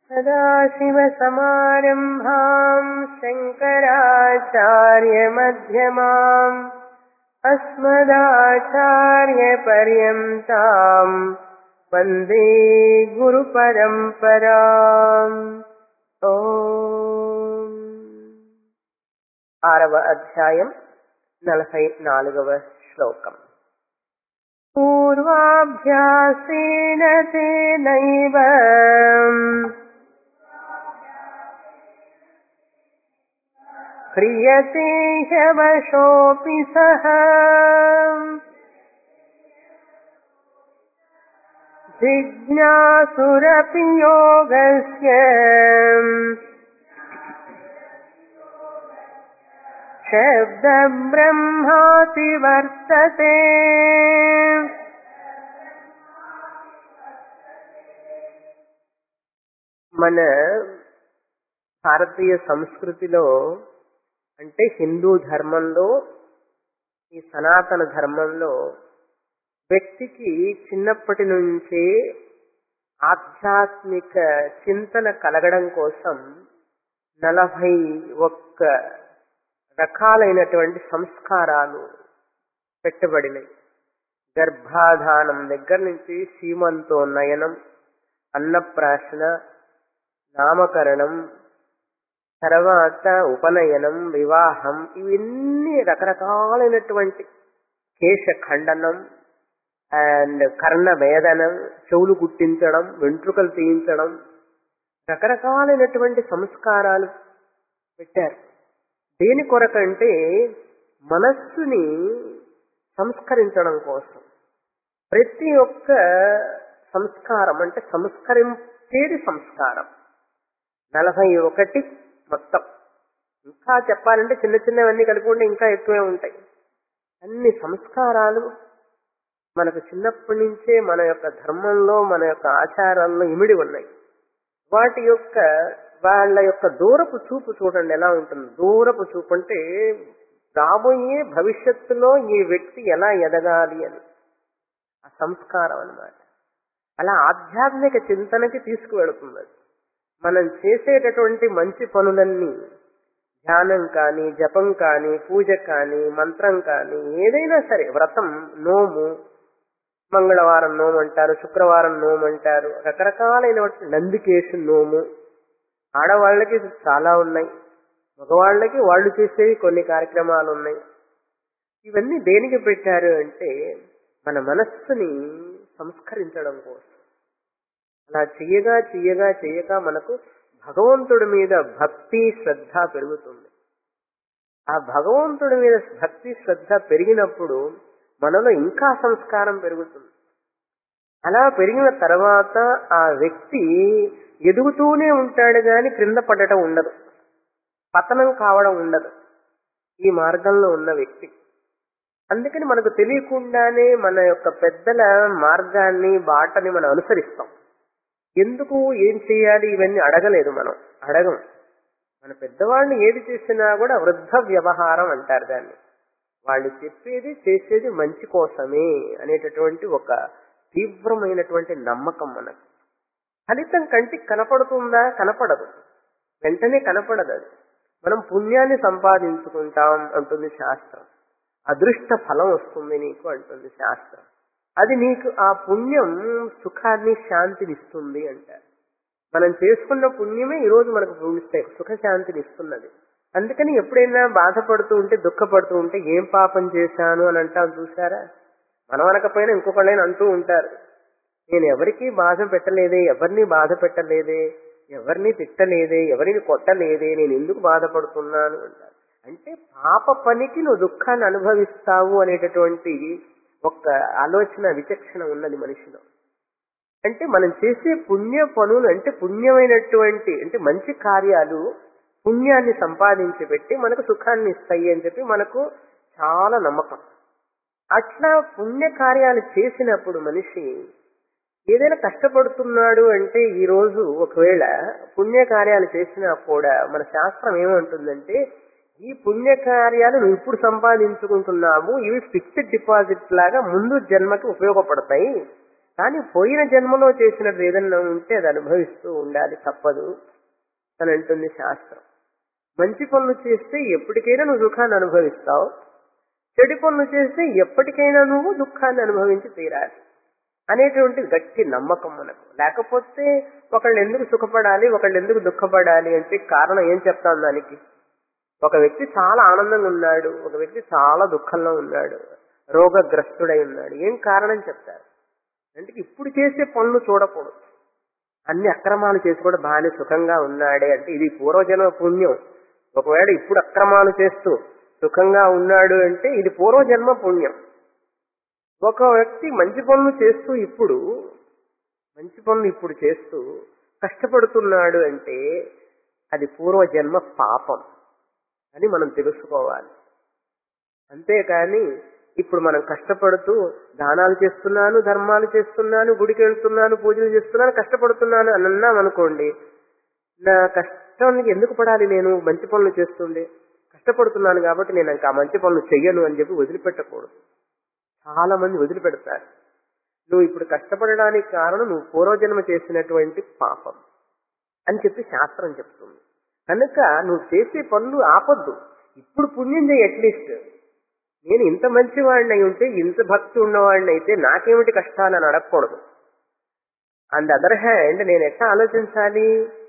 सदाशिवसमारम्भाम् शङ्कराचार्यमध्यमाम् अस्मदाचार्यपर्यन्ताम् वन्दे గురుపరంపరాం ఓం ఆరవ అధ్యాయం నలభై నాలుగవ శ్లోకం పూర్వాభ్యాసేన తేనైవ క్రియతే హ్యవశోऽपि సహ जिज्ञासुरपि योगस्य शब्दब्रह्माति वर्तते మన భారతీయ సంస్కృతిలో అంటే హిందూ ధర్మంలో ఈ సనాతన ధర్మంలో వ్యక్తికి చిన్నప్పటి నుంచే ఆధ్యాత్మిక చింతన కలగడం కోసం నలభై ఒక్క రకాలైనటువంటి సంస్కారాలు పెట్టబడినాయి గర్భాధానం దగ్గర నుంచి సీమంతోన్నయనం అన్నప్రాశన నామకరణం తర్వాత ఉపనయనం వివాహం ఇవన్నీ రకరకాలైనటువంటి కేశ ఖండనం అండ్ కర్ణ వేదనం చెవులు గుట్టించడం వెంట్రుకలు తీయించడం రకరకాలైనటువంటి సంస్కారాలు పెట్టారు దేని కొరకంటే మనస్సుని సంస్కరించడం కోసం ప్రతి ఒక్క సంస్కారం అంటే సంస్కరించేది సంస్కారం నలభై ఒకటి మొత్తం ఇంకా చెప్పాలంటే చిన్న చిన్నవన్నీ కలుపుకుంటే ఇంకా ఎక్కువే ఉంటాయి అన్ని సంస్కారాలు మనకు చిన్నప్పటి నుంచే మన యొక్క ధర్మంలో మన యొక్క ఆచారాల్లో ఇమిడి ఉన్నాయి వాటి యొక్క వాళ్ళ యొక్క దూరపు చూపు చూడండి ఎలా ఉంటుంది దూరపు చూపు అంటే రాబోయే భవిష్యత్తులో ఈ వ్యక్తి ఎలా ఎదగాలి అని ఆ సంస్కారం అన్నమాట అలా ఆధ్యాత్మిక చింతనకి తీసుకువెళుతుంది అది మనం చేసేటటువంటి మంచి పనులన్నీ ధ్యానం కానీ జపం కానీ పూజ కానీ మంత్రం కానీ ఏదైనా సరే వ్రతం నోము మంగళవారం నోము అంటారు శుక్రవారం నోము అంటారు రకరకాలైన నందికేశు నోము ఆడవాళ్ళకి చాలా ఉన్నాయి మగవాళ్ళకి వాళ్ళు చేసేవి కొన్ని కార్యక్రమాలు ఉన్నాయి ఇవన్నీ దేనికి పెట్టారు అంటే మన మనస్సుని సంస్కరించడం కోసం అలా చెయ్యగా చెయ్యగా చెయ్యగా మనకు భగవంతుడి మీద భక్తి శ్రద్ధ పెరుగుతుంది ఆ భగవంతుడి మీద భక్తి శ్రద్ధ పెరిగినప్పుడు మనలో ఇంకా సంస్కారం పెరుగుతుంది అలా పెరిగిన తర్వాత ఆ వ్యక్తి ఎదుగుతూనే ఉంటాడు గాని క్రింద పడటం ఉండదు పతనం కావడం ఉండదు ఈ మార్గంలో ఉన్న వ్యక్తి అందుకని మనకు తెలియకుండానే మన యొక్క పెద్దల మార్గాన్ని బాటని మనం అనుసరిస్తాం ఎందుకు ఏం చేయాలి ఇవన్నీ అడగలేదు మనం అడగం మన పెద్దవాళ్ళు ఏది చేసినా కూడా వృద్ధ వ్యవహారం అంటారు దాన్ని వాళ్ళు చెప్పేది చేసేది మంచి కోసమే అనేటటువంటి ఒక తీవ్రమైనటువంటి నమ్మకం మనకు ఫలితం కంటికి కనపడుతుందా కనపడదు వెంటనే కనపడదు అది మనం పుణ్యాన్ని సంపాదించుకుంటాం అంటుంది శాస్త్రం అదృష్ట ఫలం వస్తుంది నీకు అంటుంది శాస్త్రం అది నీకు ఆ పుణ్యం సుఖాన్ని శాంతిని ఇస్తుంది అంటారు మనం చేసుకున్న పుణ్యమే ఈ రోజు మనకు పుణ్యిస్తాయి సుఖశాంతిని ఇస్తున్నది అందుకని ఎప్పుడైనా బాధపడుతూ ఉంటే దుఃఖపడుతూ ఉంటే ఏం పాపం చేశాను అని అంటాం చూసారా మనం అనకపోయినా ఇంకొకళ్ళైనా అంటూ ఉంటారు నేను ఎవరికీ బాధ పెట్టలేదే ఎవరిని బాధ పెట్టలేదే ఎవరిని తిట్టలేదే ఎవరిని కొట్టలేదే నేను ఎందుకు బాధపడుతున్నాను అంటారు అంటే పాప పనికి నువ్వు దుఃఖాన్ని అనుభవిస్తావు అనేటటువంటి ఒక ఆలోచన విచక్షణ ఉన్నది మనిషిలో అంటే మనం చేసే పుణ్య పనులు అంటే పుణ్యమైనటువంటి అంటే మంచి కార్యాలు పుణ్యాన్ని సంపాదించి పెట్టి మనకు సుఖాన్ని ఇస్తాయి అని చెప్పి మనకు చాలా నమ్మకం అట్లా పుణ్య కార్యాలు చేసినప్పుడు మనిషి ఏదైనా కష్టపడుతున్నాడు అంటే ఈ రోజు ఒకవేళ పుణ్య కార్యాలు చేసినా కూడా మన శాస్త్రం ఏమంటుందంటే ఈ పుణ్య కార్యాలు నువ్వు ఇప్పుడు సంపాదించుకుంటున్నావు ఇవి ఫిక్స్డ్ డిపాజిట్ లాగా ముందు జన్మకి ఉపయోగపడతాయి కానీ పోయిన జన్మలో చేసినది ఏదన్నా ఉంటే అది అనుభవిస్తూ ఉండాలి తప్పదు అని అంటుంది శాస్త్రం మంచి పనులు చేస్తే ఎప్పటికైనా నువ్వు సుఖాన్ని అనుభవిస్తావు చెడు పనులు చేస్తే ఎప్పటికైనా నువ్వు దుఃఖాన్ని అనుభవించి తీరాలి అనేటువంటి గట్టి నమ్మకం మనకు లేకపోతే ఒకళ్ళు ఎందుకు సుఖపడాలి ఒకళ్ళు ఎందుకు దుఃఖపడాలి అంటే కారణం ఏం చెప్తాను దానికి ఒక వ్యక్తి చాలా ఆనందంగా ఉన్నాడు ఒక వ్యక్తి చాలా దుఃఖంలో ఉన్నాడు రోగగ్రస్తుడై ఉన్నాడు ఏం కారణం చెప్తారు అంటే ఇప్పుడు చేసే పనులు చూడకూడదు అన్ని అక్రమాలు చేసి కూడా బాగానే సుఖంగా ఉన్నాడే అంటే ఇది పూర్వజన్మ పుణ్యం ఒకవేళ ఇప్పుడు అక్రమాలు చేస్తూ సుఖంగా ఉన్నాడు అంటే ఇది పూర్వజన్మ పుణ్యం ఒక వ్యక్తి మంచి పనులు చేస్తూ ఇప్పుడు మంచి పనులు ఇప్పుడు చేస్తూ కష్టపడుతున్నాడు అంటే అది పూర్వజన్మ పాపం అని మనం తెలుసుకోవాలి అంతేకాని ఇప్పుడు మనం కష్టపడుతూ దానాలు చేస్తున్నాను ధర్మాలు చేస్తున్నాను గుడికి వెళ్తున్నాను పూజలు చేస్తున్నాను కష్టపడుతున్నాను అని అన్నాం అనుకోండి నా కష్టానికి ఎందుకు పడాలి నేను మంచి పనులు చేస్తుండే కష్టపడుతున్నాను కాబట్టి నేను ఇంకా ఆ మంచి పనులు చెయ్యను అని చెప్పి వదిలిపెట్టకూడదు చాలా మంది వదిలిపెడతారు నువ్వు ఇప్పుడు కష్టపడడానికి కారణం నువ్వు పూర్వజన్మ చేసినటువంటి పాపం అని చెప్పి శాస్త్రం చెప్తుంది కనుక నువ్వు చేసే పనులు ఆపొద్దు ఇప్పుడు పుణ్యం చేయి అట్లీస్ట్ నేను ఇంత మంచివాడిని అయి ఉంటే ఇంత భక్తి ఉన్నవాడిని అయితే నాకేమిటి కష్టాలు అని అడగకూడదు అండ్ అదర్ హ్యాండ్ నేను ఎట్లా ఆలోచించాలి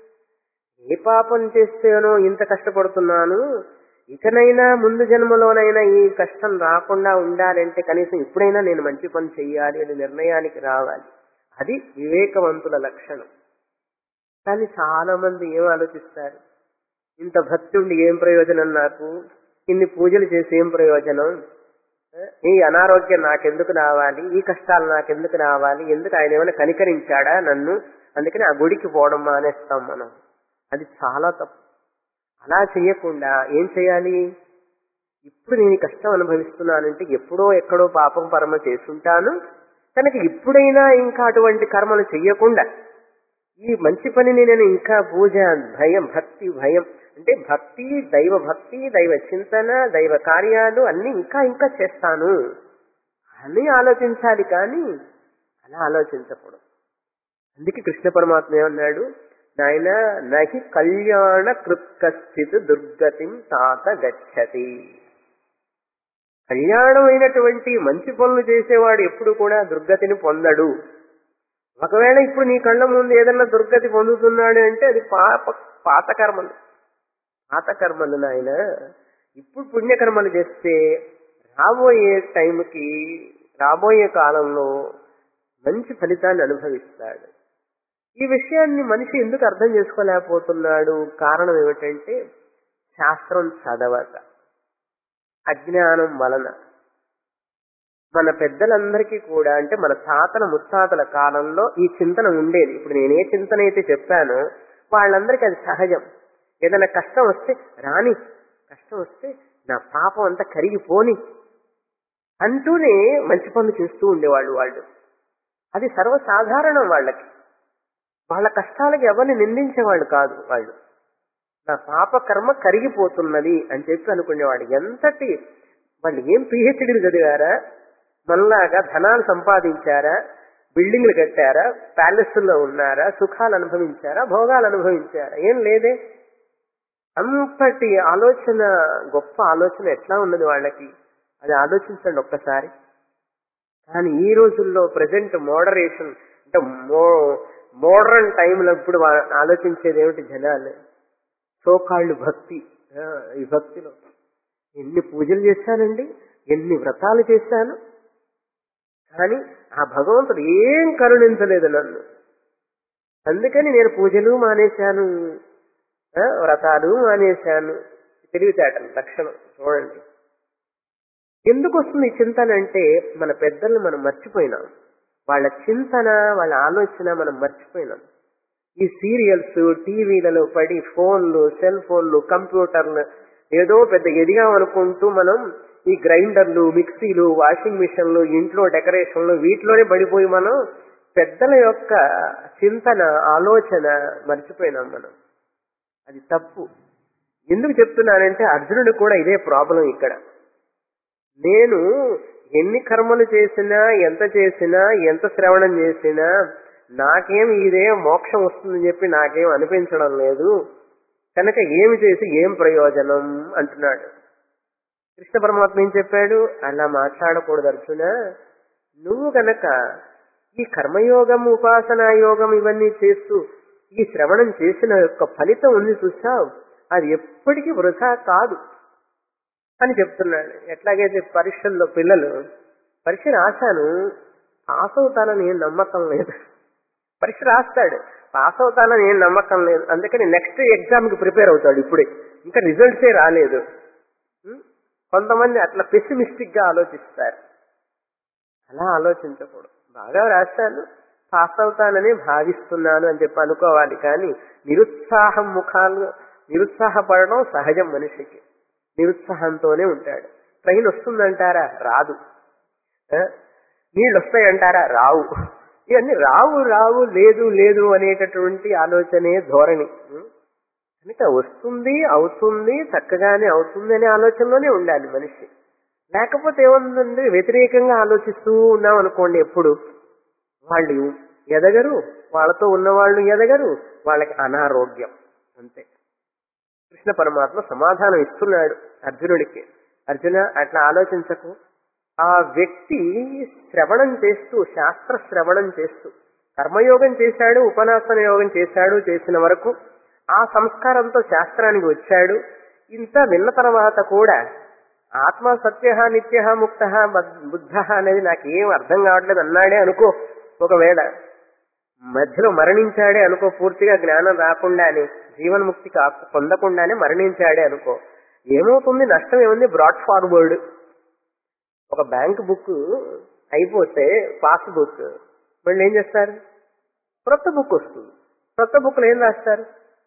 ఏ పాపం చేస్తేనో ఇంత కష్టపడుతున్నాను ఇకనైనా ముందు జన్మలోనైనా ఈ కష్టం రాకుండా ఉండాలంటే కనీసం ఇప్పుడైనా నేను మంచి పని చెయ్యాలి అని నిర్ణయానికి రావాలి అది వివేకవంతుల లక్షణం కానీ చాలా మంది ఏం ఆలోచిస్తారు ఇంత భక్తి ఉండి ఏం ప్రయోజనం నాకు ఇన్ని పూజలు చేసి ఏం ప్రయోజనం ఈ అనారోగ్యం నాకెందుకు రావాలి ఈ కష్టాలు నాకెందుకు రావాలి ఎందుకు ఆయన ఏమైనా కనికరించాడా నన్ను అందుకని ఆ గుడికి పోవడం మానేస్తాం మనం అది చాలా తప్పు అలా చేయకుండా ఏం చేయాలి ఇప్పుడు నేను ఈ కష్టం అనుభవిస్తున్నానంటే ఎప్పుడో ఎక్కడో పాపం పరమ చేసుంటాను కనుక ఇప్పుడైనా ఇంకా అటువంటి కర్మలు చెయ్యకుండా ఈ మంచి పనిని నేను ఇంకా పూజ భయం భక్తి భయం అంటే భక్తి దైవ భక్తి దైవ చింతన దైవ కార్యాలు అన్ని ఇంకా ఇంకా చేస్తాను అని ఆలోచించాలి కానీ అలా ఆలోచించకూడదు అందుకే కృష్ణ పరమాత్మ ఏమన్నాడు నాయన నహి కళ్యాణ కృత్కస్థిత్ దుర్గతిం తాత గచ్చతి కళ్యాణమైనటువంటి మంచి పనులు చేసేవాడు ఎప్పుడు కూడా దుర్గతిని పొందడు ఒకవేళ ఇప్పుడు నీ కళ్ళ ముందు ఏదన్నా దుర్గతి పొందుతున్నాడు అంటే అది పాప పాత కర్మలు పాత కర్మలు నాయన ఇప్పుడు పుణ్యకర్మలు చేస్తే రాబోయే టైంకి రాబోయే కాలంలో మంచి ఫలితాన్ని అనుభవిస్తాడు ఈ విషయాన్ని మనిషి ఎందుకు అర్థం చేసుకోలేకపోతున్నాడు కారణం ఏమిటంటే శాస్త్రం చదవక అజ్ఞానం వలన మన పెద్దలందరికీ కూడా అంటే మన తాతల ముత్తాతల కాలంలో ఈ చింతన ఉండేది ఇప్పుడు నేనే చింతన అయితే చెప్పానో వాళ్ళందరికీ అది సహజం ఏదైనా కష్టం వస్తే రాని కష్టం వస్తే నా పాపం అంతా కరిగిపోని అంటూనే మంచి పనులు చేస్తూ ఉండేవాళ్ళు వాళ్ళు అది సర్వసాధారణం వాళ్ళకి వాళ్ళ కష్టాలకి ఎవరిని నిందించేవాళ్ళు కాదు వాళ్ళు నా పాప కర్మ కరిగిపోతున్నది అని చెప్పి అనుకునేవాడు ఎంతటి వాళ్ళు ఏం పిహెచ్డీలు చదివారా మనలాగా ధనాలు సంపాదించారా బిల్డింగ్లు కట్టారా ప్యాలెస్ల్లో ఉన్నారా సుఖాలు అనుభవించారా భోగాలు అనుభవించారా ఏం లేదే అంతటి ఆలోచన గొప్ప ఆలోచన ఎట్లా ఉన్నది వాళ్ళకి అది ఆలోచించండి ఒక్కసారి కానీ ఈ రోజుల్లో ప్రజెంట్ మోడరేషన్ అంటే మో మోడర్న్ టైంలో ఇప్పుడు వా- ఆలోచించేది ఏమిటి జనాలు సోకాళ్ళు భక్తి ఆ, ఈ భక్తిలో ఎన్ని పూజలు చేశానండి ఎన్ని వ్రతాలు చేశాను కానీ ఆ భగవంతుడు ఏం కరుణించలేదు నన్ను అందుకని నేను పూజలు మానేశాను ఆ, వ్రతాలు మానేశాను తెలివితేటలు లక్షణం చూడండి ఎందుకు వస్తుంది ఈ చింతన అంటే మన పెద్దల్ని మనం మర్చిపోయినాం వాళ్ళ చింతన వాళ్ళ ఆలోచన మనం మర్చిపోయినాం ఈ సీరియల్స్ టీవీలలో పడి ఫోన్లు సెల్ ఫోన్లు కంప్యూటర్లు ఏదో పెద్ద ఎదిగాం అనుకుంటూ మనం ఈ గ్రైండర్లు మిక్సీలు వాషింగ్ మిషన్లు ఇంట్లో డెకరేషన్లు వీటిలోనే పడిపోయి మనం పెద్దల యొక్క చింతన ఆలోచన మర్చిపోయినాం మనం అది తప్పు ఎందుకు చెప్తున్నానంటే అర్జునుడు కూడా ఇదే ప్రాబ్లం ఇక్కడ నేను ఎన్ని కర్మలు చేసినా ఎంత చేసినా ఎంత శ్రవణం చేసినా నాకేం ఇదే మోక్షం వస్తుందని చెప్పి నాకేం అనిపించడం లేదు కనుక ఏమి చేసి ఏం ప్రయోజనం అంటున్నాడు కృష్ణ పరమాత్మ ఏం చెప్పాడు అలా మాట్లాడకూడదు అర్జున నువ్వు గనక ఈ కర్మయోగం ఉపాసనా యోగం ఇవన్నీ చేస్తూ ఈ శ్రవణం చేసిన యొక్క ఫలితం ఉంది చూసావు అది ఎప్పటికీ వృధా కాదు అని చెప్తున్నాడు ఎట్లాగైతే పరీక్షల్లో పిల్లలు పరీక్ష రాశాను పాస్ అవుతానని ఏం నమ్మకం లేదు పరీక్ష రాస్తాడు పాస్ అవుతానని ఏం నమ్మకం లేదు అందుకని నెక్స్ట్ ఎగ్జామ్ కి ప్రిపేర్ అవుతాడు ఇప్పుడే ఇంకా రిజల్ట్సే రాలేదు ఉం? కొంతమంది అట్లా పెసిమిస్టిక్ గా ఆలోచిస్తారు అలా ఆలోచించకూడదు బాగా రాశాను పాస్ అవుతానని భావిస్తున్నాను అని చెప్పి అనుకోవాలి కానీ నిరుత్సాహం ముఖాలు నిరుత్సాహపడడం సహజం మనిషికి నిరుత్సాహంతోనే ఉంటాడు ట్రైన్ వస్తుందంటారా రాదు ఆ? నీళ్ళు వస్తాయంటారా రావు ఇవన్నీ రావు రావు లేదు లేదు అనేటటువంటి ఆలోచనే ధోరణి ఉం? కనుక వస్తుంది అవుతుంది చక్కగానే అవుతుంది అనే ఆలోచనలోనే ఉండాలి మనిషి లేకపోతే ఏముందండి వ్యతిరేకంగా ఆలోచిస్తూ ఉన్నాం అనుకోండి ఎప్పుడు వాళ్ళు ఎదగరు వాళ్ళతో ఉన్నవాళ్ళు ఎదగరు వాళ్ళకి అనారోగ్యం అంతే కృష్ణ పరమాత్మ సమాధానం ఇస్తున్నాడు అర్జునుడికి అర్జున అట్లా ఆలోచించకు ఆ వ్యక్తి శ్రవణం చేస్తూ శాస్త్ర శ్రవణం చేస్తూ కర్మయోగం చేశాడు ఉపనాసన యోగం చేశాడు చేసిన వరకు ఆ సంస్కారంతో శాస్త్రానికి వచ్చాడు ఇంత విన్న తర్వాత కూడా ఆత్మ సత్య నిత్య ముక్త బుద్ధ అనేది నాకేం అర్థం కావట్లేదు అన్నాడే అనుకో ఒకవేళ మధ్యలో మరణించాడే అనుకో పూర్తిగా జ్ఞానం రాకుండానే జీవన్ముక్తి కా పొందకుండానే మరణించాడే అనుకో ఏమవుతుంది నష్టం ఏముంది బ్రాడ్ ఫార్వర్డ్ ఒక బ్యాంక్ బుక్ అయిపోతే పాస్ బుక్ మళ్ళీ ఏం చేస్తారు కొత్త బుక్ వస్తుంది కొత్త బుక్ లో ఏం రాస్తారు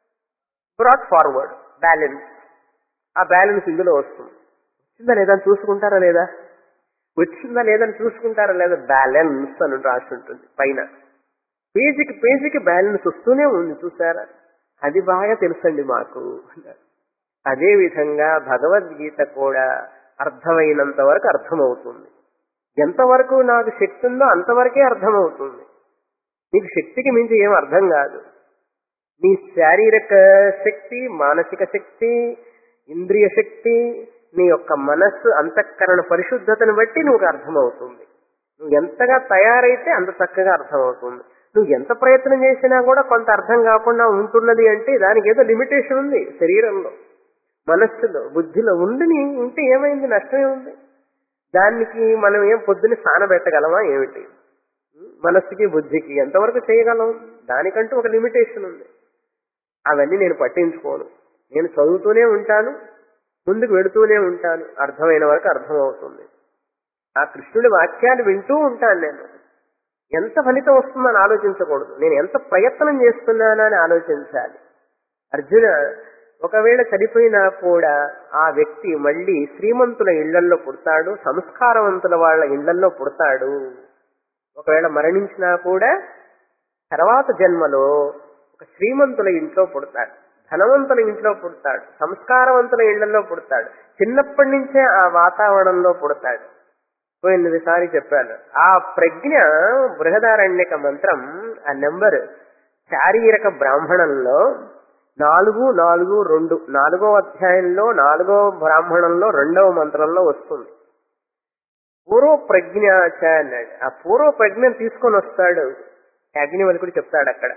బ్రాడ్ ఫార్వర్డ్ బ్యాలెన్స్ ఆ బ్యాలెన్స్ ఇందులో వస్తుంది వచ్చిందా లేదా అని చూసుకుంటారా లేదా వచ్చిందా లేదని చూసుకుంటారా లేదా బ్యాలెన్స్ అని రాసి ఉంటుంది పైన పేజీకి పేజీకి బ్యాలెన్స్ వస్తూనే ఉంది చూసారా అది బాగా తెలుసండి మాకు అన్నారు. అదే విధంగా భగవద్గీత కూడా అర్థమైనంత వరకు అర్థమవుతుంది ఎంతవరకు నాకు శక్తి ఉందో అంతవరకే అర్థమవుతుంది నీకు శక్తికి మించి ఏం అర్థం కాదు నీ శారీరక శక్తి మానసిక శక్తి ఇంద్రియ శక్తి నీ యొక్క మనస్సు అంతఃకరణ పరిశుద్ధతను బట్టి నువ్వు అర్థమవుతుంది నువ్వు ఎంతగా తయారైతే అంత చక్కగా అర్థమవుతుంది నువ్వు ఎంత ప్రయత్నం చేసినా కూడా కొంత అర్థం కాకుండా ఉంటున్నది అంటే దానికి ఏదో లిమిటేషన్ ఉంది శరీరంలో మనస్సులో బుద్ధిలో ఉండి ఉంటే ఏమైంది నష్టమే ఉంది దానికి మనం ఏం పొద్దున్న స్నానబెట్టగలమా ఏమిటి మనస్సుకి బుద్ధికి ఎంతవరకు చేయగలం దానికంటూ ఒక లిమిటేషన్ ఉంది అవన్నీ నేను పట్టించుకోను నేను చదువుతూనే ఉంటాను ముందుకు వెడుతూనే ఉంటాను అర్థమైన వరకు అర్థమవుతుంది ఆ కృష్ణుడి వాక్యాలు వింటూ ఉంటాను నేను ఎంత ఫలితం వస్తుందని ఆలోచించకూడదు నేను ఎంత ప్రయత్నం చేస్తున్నానని ఆలోచించాలి అర్జున ఒకవేళ చనిపోయినా కూడా ఆ వ్యక్తి మళ్ళీ శ్రీమంతుల ఇళ్లల్లో పుడతాడు సంస్కారవంతుల వాళ్ళ ఇళ్లల్లో పుడతాడు ఒకవేళ మరణించినా కూడా తర్వాత జన్మలో ఒక శ్రీమంతుల ఇంట్లో పుడతాడు ధనవంతుల ఇంట్లో పుడతాడు సంస్కారవంతుల ఇళ్లలో పుడతాడు చిన్నప్పటి నుంచే ఆ వాతావరణంలో పుడతాడు పోయినసారి చెప్పాను ఆ ప్రజ్ఞ బృహదారణ్యక మంత్రం ఆ నెంబర్ శారీరక బ్రాహ్మణంలో నాలుగు నాలుగు రెండు నాలుగో అధ్యాయంలో నాలుగో బ్రాహ్మణంలో రెండవ మంత్రంలో వస్తుంది పూర్వ ప్రజ్ఞ అన్నాడు ఆ పూర్వ ప్రజ్ఞను తీసుకొని వస్తాడు అగ్నివల్కుడు చెప్తాడు అక్కడ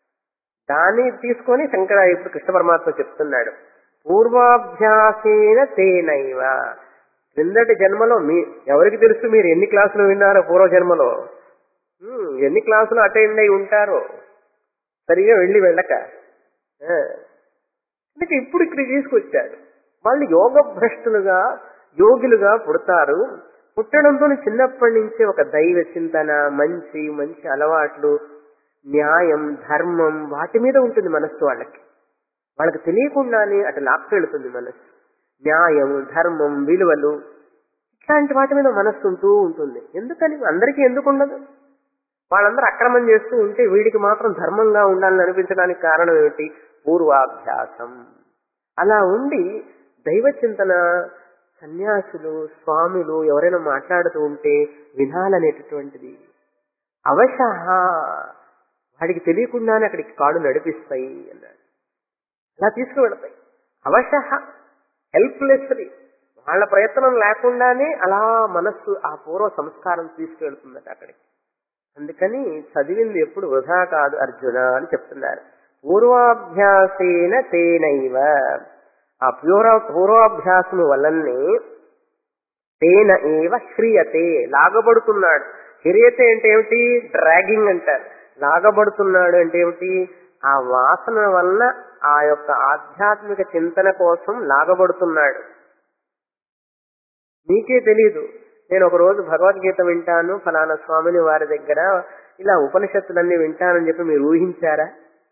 దాన్ని తీసుకొని శంకర ఇప్పుడు కృష్ణ పరమాత్మ చెప్తున్నాడు పూర్వాభ్యాసేన తేనైవ క్రిందటి జన్మలో మీ ఎవరికి తెలుసు మీరు ఎన్ని క్లాసులు విన్నారో పూర్వ జన్మలో ఉమ్, ఎన్ని క్లాసులు అటెండ్ అయి ఉంటారో సరిగా వెళ్ళి వెళ్ళక ఆ. అందుకే ఇప్పుడు ఇక్కడ తీసుకొచ్చాడు వాళ్ళు యోగ భ్రష్టులుగా యోగులుగా పుడతారు పుట్టడంతో చిన్నప్పటి నుంచే ఒక దైవ చింతన మంచి మంచి అలవాట్లు న్యాయం ధర్మం వాటి మీద ఉంటుంది మనస్సు వాళ్ళకి వాళ్ళకి తెలియకుండానే అటు లాక్కెళ్తుంది మనస్సు న్యాయం ధర్మం విలువలు ఇట్లాంటి వాటి మీద మనస్సు ఉంటూ ఉంటుంది ఎందుకని అందరికీ ఎందుకు ఉండదు వాళ్ళందరూ అక్రమం చేస్తూ ఉంటే వీడికి మాత్రం ధర్మంగా ఉండాలని అనిపించడానికి కారణం ఏమిటి పూర్వాభ్యాసం అలా ఉండి దైవ చింతన సన్యాసులు స్వాములు ఎవరైనా మాట్లాడుతూ ఉంటే వినాలనేటటువంటిది అవశహ వాడికి తెలియకుండానే అక్కడికి కాడు నడిపిస్తాయి అన్నాడు అలా తీసుకువెడతాయి అవశహ హెల్ప్లెస్లీ వాళ్ళ ప్రయత్నం లేకుండానే అలా మనస్సు ఆ పూర్వ సంస్కారం తీసుకువెళ్తుందట అక్కడికి అందుకని చదివింది ఎప్పుడు వృధా కాదు అర్జున అని చెప్తున్నారు పూర్వాభ్యాసేన తేనైవ ఆ పూర్వ పూర్వాభ్యాసము వల్లనే తేన ఏవ హ్రియతే లాగబడుతున్నాడు హ్రియతే అంటే ఏమిటి డ్రాగింగ్ అంటారు లాగబడుతున్నాడు అంటే ఏమిటి ఆ వాసన వలన ఆ యొక్క ఆధ్యాత్మిక చింతన కోసం లాగబడుతున్నాడు మీకే తెలీదు నేను ఒక రోజు భగవద్గీత వింటాను ఫలానా స్వామిని వారి దగ్గర ఇలా ఉపనిషత్తులన్నీ వింటానని చెప్పి మీరు ఊహించారా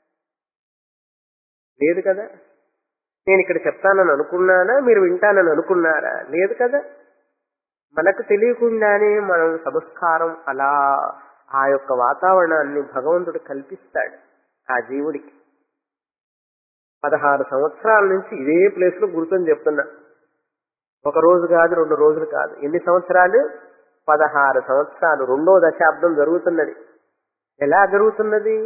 లేదు కదా నేను ఇక్కడ చెప్తానని అనుకున్నానా మీరు వింటానని అనుకున్నారా లేదు కదా మనకు తెలియకుండానే మనం సంస్కారం అలా ఆ యొక్క వాతావరణాన్ని భగవంతుడు కల్పిస్తాడు ఆ జీవుడికి పదహారు సంవత్సరాల నుంచి ఇదే ప్లేస్ లో గుర్తని చెప్తున్నా ఒక రోజు కాదు రెండు రోజులు కాదు ఎన్ని సంవత్సరాలు పదహారు సంవత్సరాలు రెండో దశాబ్దం జరుగుతున్నది ఎలా జరుగుతున్నది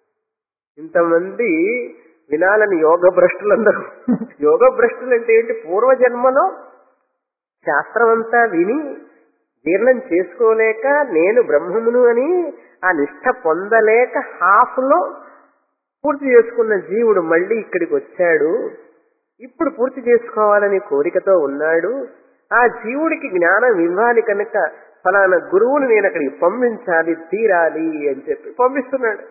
ఇంతమంది వినాలని యోగ భ్రష్టులందరూ యోగ భ్రష్టులు అంటే ఏంటి పూర్వజన్మలో శాస్త్రం అంతా విని జీర్ణం చేసుకోలేక నేను బ్రహ్మమును అని ఆ నిష్ట పొందలేక హాఫ్ లో పూర్తి చేసుకున్న జీవుడు మళ్ళీ ఇక్కడికి వచ్చాడు ఇప్పుడు పూర్తి చేసుకోవాలని కోరికతో ఉన్నాడు ఆ జీవుడికి జ్ఞానం ఇవ్వాలి కనుక ఫలానా గురువుని నేను అక్కడికి పంపించాలి తీరాలి అని చెప్పి పంపిస్తున్నాడు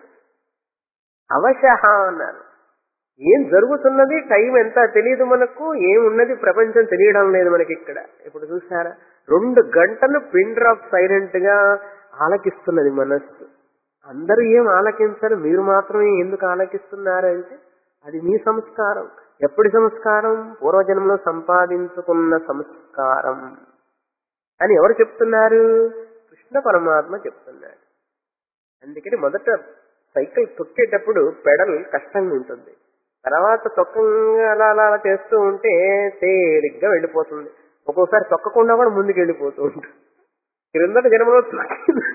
అవశహ అన్నారు ఏం జరుగుతున్నది టైం ఎంత తెలియదు మనకు ఏమున్నది ప్రపంచం తెలియడం లేదు మనకి ఇక్కడ ఇప్పుడు చూసారా రెండు గంటలు పిన్ డ్రాప్ సైలెంట్ గా ఆలకిస్తున్నది మనస్సు అందరూ ఏం ఆలకించరు మీరు మాత్రమే ఎందుకు ఆలకిస్తున్నారంటే అది మీ సంస్కారం ఎప్పటి సంస్కారం పూర్వజన్మలో సంపాదించుకున్న సంస్కారం అని ఎవరు చెప్తున్నారు కృష్ణ పరమాత్మ చెప్తున్నాడు అందుకని మొదట సైకిల్ తొక్కేటప్పుడు పెడల్ కష్టంగా ఉంటుంది తర్వాత తొక్కంగా అలా అలా అలా చేస్తూ ఉంటే తేలిగ్గా వెళ్ళిపోతుంది ఒక్కోసారి తొక్కకుండా కూడా ముందుకు వెళ్ళిపోతూ ఉంటుంది క్రిందటి జన్మలో తొక్కింది.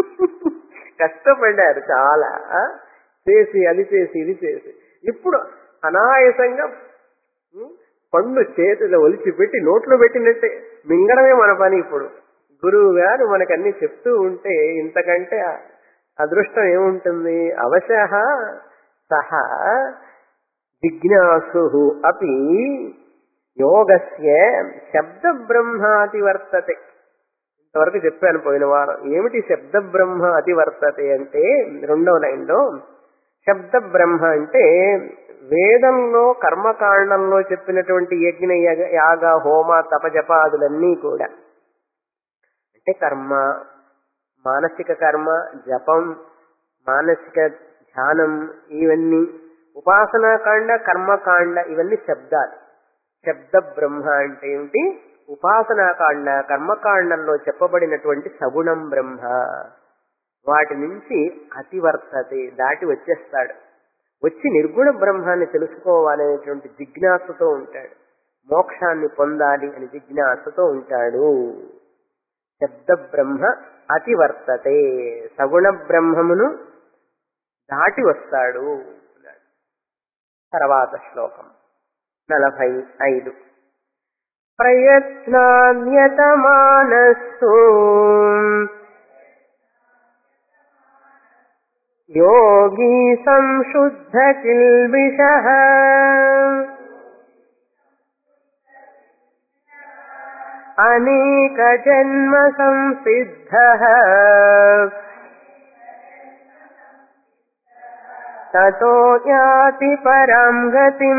కష్టపడ్డారు చాలా ఆ? చేసి అది చేసి ఇది చేసి ఇప్పుడు అనాయాసంగా ఉం, పండు చేతిలో ఒలిచి పెట్టి నోట్లో పెట్టినట్టే మింగడమే మన పని ఇప్పుడు గురువు గారు మనకన్నీ చెప్తూ ఉంటే ఇంతకంటే అదృష్టం ఏముంటుంది అవశః సహ జిజ్ఞాసు అపి యోగస్య శబ్ద బ్రహ్మాతి వర్తతే ఇంతవరకు చెప్పాను పోయిన వారం ఏమిటి శబ్ద బ్రహ్మ అతి వర్తతే అంటే రెండవ లైన్లో శబ్ద బ్రహ్మ అంటే వేదంలో కర్మకాండంలో చెప్పినటువంటి యజ్ఞ యగ- యాగ హోమ తపజపాదులన్నీ కూడా అంటే కర్మ మానసిక కర్మ జపం మానసిక ధ్యానం ఇవన్నీ ఉపాసనాకాండ కర్మకాండ ఇవన్నీ శబ్దాలు శబ్ద బ్రహ్మ అంటే ఏమిటి ఉపాసనాకాండ కర్మకాండంలో చెప్పబడినటువంటి సగుణం బ్రహ్మ వాటి నుంచి అతివర్తతే దాటి వచ్చేస్తాడు వచ్చి నిర్గుణ బ్రహ్మాన్ని తెలుసుకోవాలనేటువంటి జిజ్ఞాసతో ఉంటాడు మోక్షాన్ని పొందాలి అని జిజ్ఞాసతో ఉంటాడు శబ్ద బ్రహ్మ అతివర్తతే సగుణ బ్రహ్మమును దాటి వస్తాడు అన్నాడు. తర్వాత శ్లోకం నలభై ఐదు ప్రయత్నాన్యతమానస్సు యోగీ సంశుద్ధ కిల్బిష అనేక జన్మ సంసిద్ధ తతో యాతి పరాం గతిం